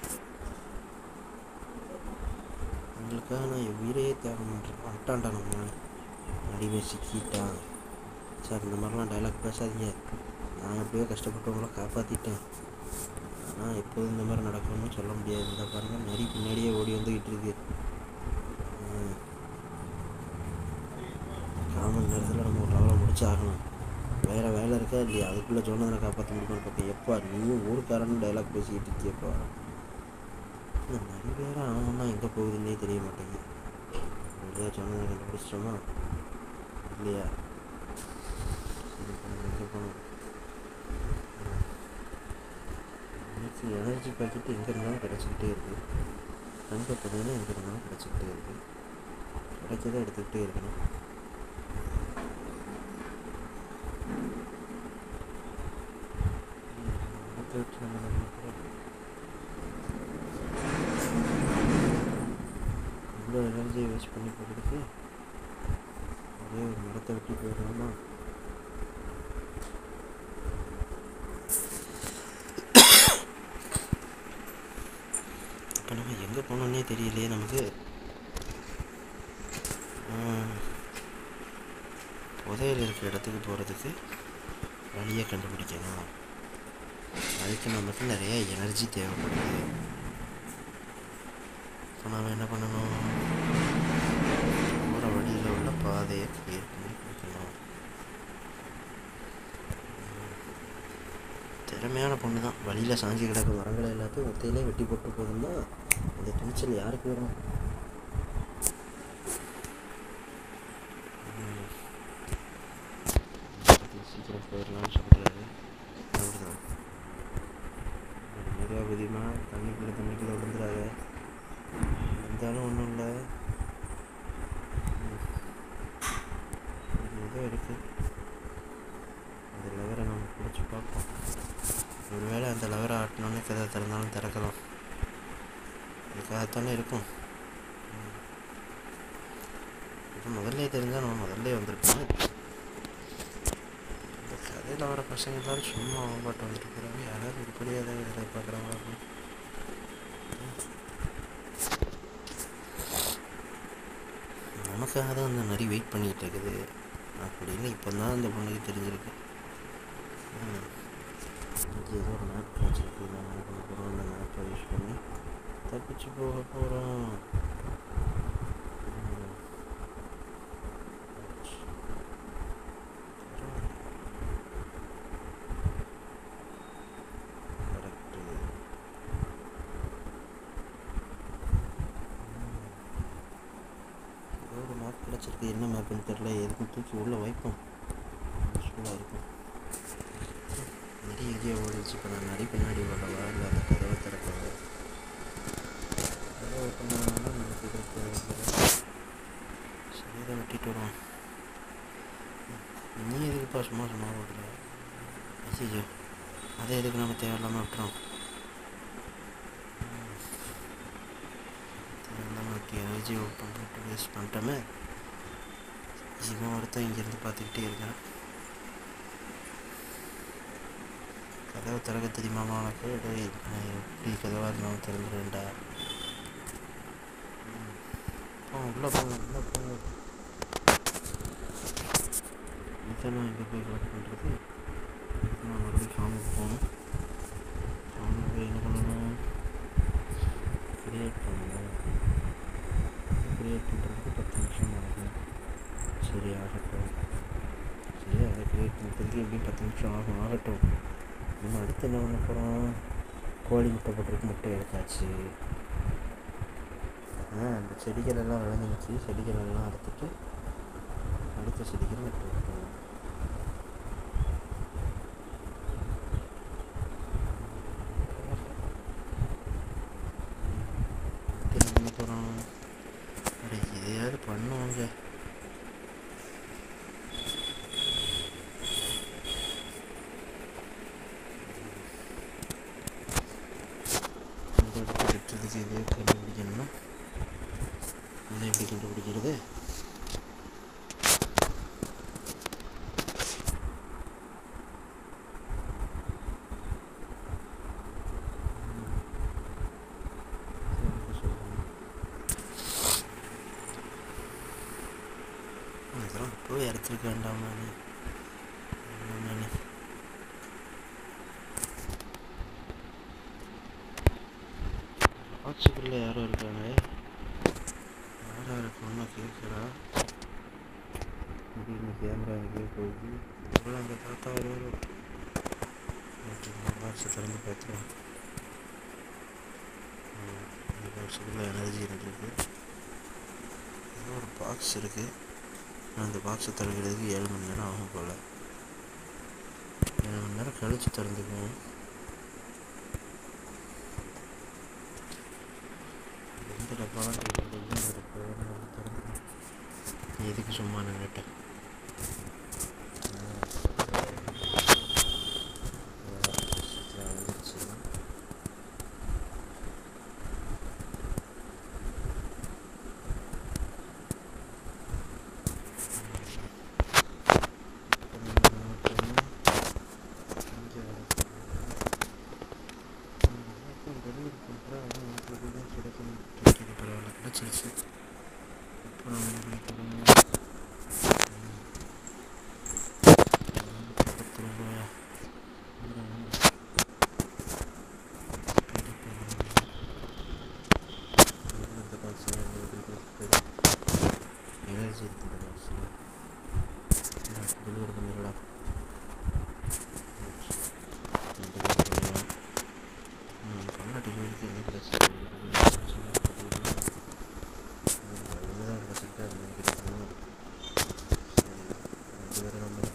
உங்களுக்காக நான் என் உயிரையே தியாகம் பண்ணுறேன் வந்துட்டான்டா நம்ம அடிமை சிக்கிட்டான் சார் இந்த மாதிரிலாம் டைலாக் பேசாதீங்க நான் எப்படியோ கஷ்டப்பட்டு உங்களை காப்பாற்றிட்டேன் ஆனால் எப்போதும் இந்த மாதிரி நடக்கணும்னு சொல்ல முடியாது இந்த பாருங்கள் நரி பின்னாடியே ஓடி வந்துக்கிட்டு இருக்கு ம். கால் மணி நேரத்தில் நம்ம ஒரு லெவலை முடிச்சு ஆகணும் வேறு வேலை இருக்கா இல்லையா அதுக்குள்ளே சொன்னதை காப்பாற்ற முடியுமான்னு பார்ப்பேன் எப்பா நீயும் ஊருக்காரன்னு டைலாக் பேசிக்கிட்டு இருக்கியப்பா இந்த நரி வேற ஆகணும்னா எங்கே போகுதுன்னே தெரிய மாட்டேங்குது ஒருதா சொன்னதை கண்டுபிடிச்சிட்டோமா இல்லையா சரி இப்போ நம்ம எங்கே போகணும் எனக்கு எனர்ஜி பாக்கெட் எங்கே இருந்தாலும் கிடச்சிக்கிட்டே இருக்குது தங்க பார்த்தீங்கன்னா எங்கே இருந்தாலும் கிடச்சிக்கிட்டே இருக்குது கிடைச்சதை எடுத்துக்கிட்டே இருக்கணும் அடுத்த வச்சு நம்ம நம்ம போகிறோம் இவ்வளோ எனர்ஜியை வேஸ்ட் பண்ணி போகிறதுக்கு ஒரே ஒரு மரத்தை வெட்டி போயிடலாமா இப்போ நம்ம எங்கே போனோன்னே தெரியலையே நமக்கு புதையல் இருக்க இடத்துக்கு போகிறதுக்கு வழியை கண்டுபிடிக்கணும் அதுக்கு நமக்கு நிறைய எனர்ஜி தேவைப்படுது இப்போ நாம் என்ன பண்ணணும் போகிற வழியில் உள்ள பாதையை கிளியர் பண்ணி கொடுக்கணும் உம். திறமையான பொண்ணு தான் வழியில் சாஞ்சி கிடக்க மரங்களை எல்லாத்தையும் ஒத்தையிலே வெட்டி போட்டு போதும்னா அந்த துணிச்சல் யாருக்கு வரும் உம். சீக்கிரம் போயிடலாம்னு சொல்கிறாரு அப்படிதான் மெதுவாக குதிமா தண்ணிக்குள்ளே தண்ணிக்குள்ளே விழுந்துடாத இருந்தாலும் ஒன்றும் இல்லை ஏதோ இருக்கு அந்த லெவரை நம்ம பிடிச்சி பார்ப்போம் ஒருவேளை அந்த லெவரை ஆட்டினோன்னே கதை திறந்தாலும் திறக்கலாம் அதுக்காகத்தானே இருக்கும் ம். இது முதல்ல தெரிஞ்சால் நம்ம முதல்ல வந்திருப்போம் இந்த கதையில் வர பசங்க எல்லாரும் சும்மா பாட்டு வந்துட்டு போகிறாங்க யாராவது உருப்படியாக ஏதாவது வேலை பார்க்குறாங்களா அப்படின்னு நமக்காக தான் அந்த நரி வெயிட் பண்ணிகிட்டு இருக்குது அப்படின்னு இப்போ தான் அந்த பொண்ணுக்கு தெரிஞ்சிருக்கு ம். இங்கே ஏதோ ஒரு மேப் கிடச்சிருக்கு நம்ம என்ன பண்ண போகிறோம் அந்த மேப்பை யூஸ் பண்ணி தப்பிச்சு போக போகிறோம் கரெக்டு ஏதோ ஒரு மேப் கிடச்சிருக்கு என்ன மேப்னு தெரில எதுக்கும் தூக்கி உள்ளே வைப்போம் யூஸ்ஃபுல்லாக இருக்கும் நிறைய எங்கேயோ ஓடிச்சு இப்போ நான் நிறைய பின்னாடி ஓடவா இல்லை அந்த கதவை திறக்கவா கதவை பண்ணனால நமக்கு இது தேவையில்லை சரி இதை வெட்டிட்டு வருவோம் நீ எதுக்குப்பா சும்மா சும்மா ஓடுற ஐயோ அதை எதுக்கு நம்ம தேவையில்லாமல் விட்டுறோம் எனர்ஜி ஓப்பன் பண்ணிட்டு வேஸ்ட் பண்ணிட்டோமே இவன் ஒருத்தன் இங்கேருந்து பார்த்துக்கிட்டே இருக்கான் கதவை திறக்க தெரியுமாமா உனக்கு டேய் நான் எப்படி கதவாக இருந்தாலும் திறந்துடுவேன்டா ம். போங்க உள்ளே போங்க உள்ளே போங்க இதெல்லாம் எங்கே போய் கலெக்ட் பண்ணுறது நான் மறுபடியும் ஃபார்முக்கு போகணும் ஃபார்முக்கு போய் என்ன பண்ணணும் க்ரியேட் பண்ணணும் க்ரியேட் பண்ணுறதுக்கு பத்து நிமிஷம் ஆகும் சரி ஆகட்டும் சரி அதை க்ரியேட் பண்ணுறதுக்கு எப்படியும் பத்து நிமிஷம் ஆகும் ஆகட்டும் நம்ம அடுத்து என்ன பண்ண போகிறோம் கோழி முட்டை போட்டிருக்கு முட்டை எடுத்தாச்சு ஆ அந்த செடிகள் எல்லாம் விளைஞ்சிருச்சு செடிகள் எல்லாம் அறுத்துட்டு அடுத்த செடிகள் நட்டு வைக்கணும் அடுத்து என்ன பண்ண போகிறோம் அட இதையாவது பண்ணுவாங்க இந்த இடத்த வெட்டுறதுக்கு இதே கண்டுபிடிக்கணும்னா இதை எப்படி கண்டுபிடிக்கிறது இதெல்லாம் போய் இடத்துக்கு வேண்டாமா நீ நானே ஆட்சிக்குள்ள யாரோ இருக்காங்க யாரா இருக்கணும்னு கேட்குறா திடீர்னு கேமரா எங்கேயோ போகுது இவ்வளோ அந்த தாத்தா வருவார் பாக்ஸை திறந்து பார்த்துருவோம் இந்த பாக்ஸுக்குள்ள எனர்ஜி இருந்திருக்கு ஏதோ ஒரு பாக்ஸ் இருக்குது அந்த பாக்ஸை திறக்கிறதுக்கு ஏழு மணி நேரம் ஆகும் போல் ஏழு மணி நேரம் கழித்து திறந்துக்குவோம் எந்த டப்பாலாம் கேட்குறது எந்த டப்பா திறந்துக்குவோம் எதுக்கு சும்மா நின்றுட்டேன் பரவாயில்ல கிடச்சிருச்சு இப்போ நம்ம என்ன பண்ண போகிறோம் பத்து ரூபாயா இந்த பாக்ஸ் எனர்ஜி இருக்கு இந்த பாக்ஸில் டெலிவரி பண்ணிடலாம் டெலிவரி பண்ணிடலாம் ம் பண்ண டெலிவரிக்கு என்ன பிரச்சனை அதுதான் கிடச்சிருக்கு அது நினைக்கிறேன் சரி ரெண்டு பேரும் நம்ம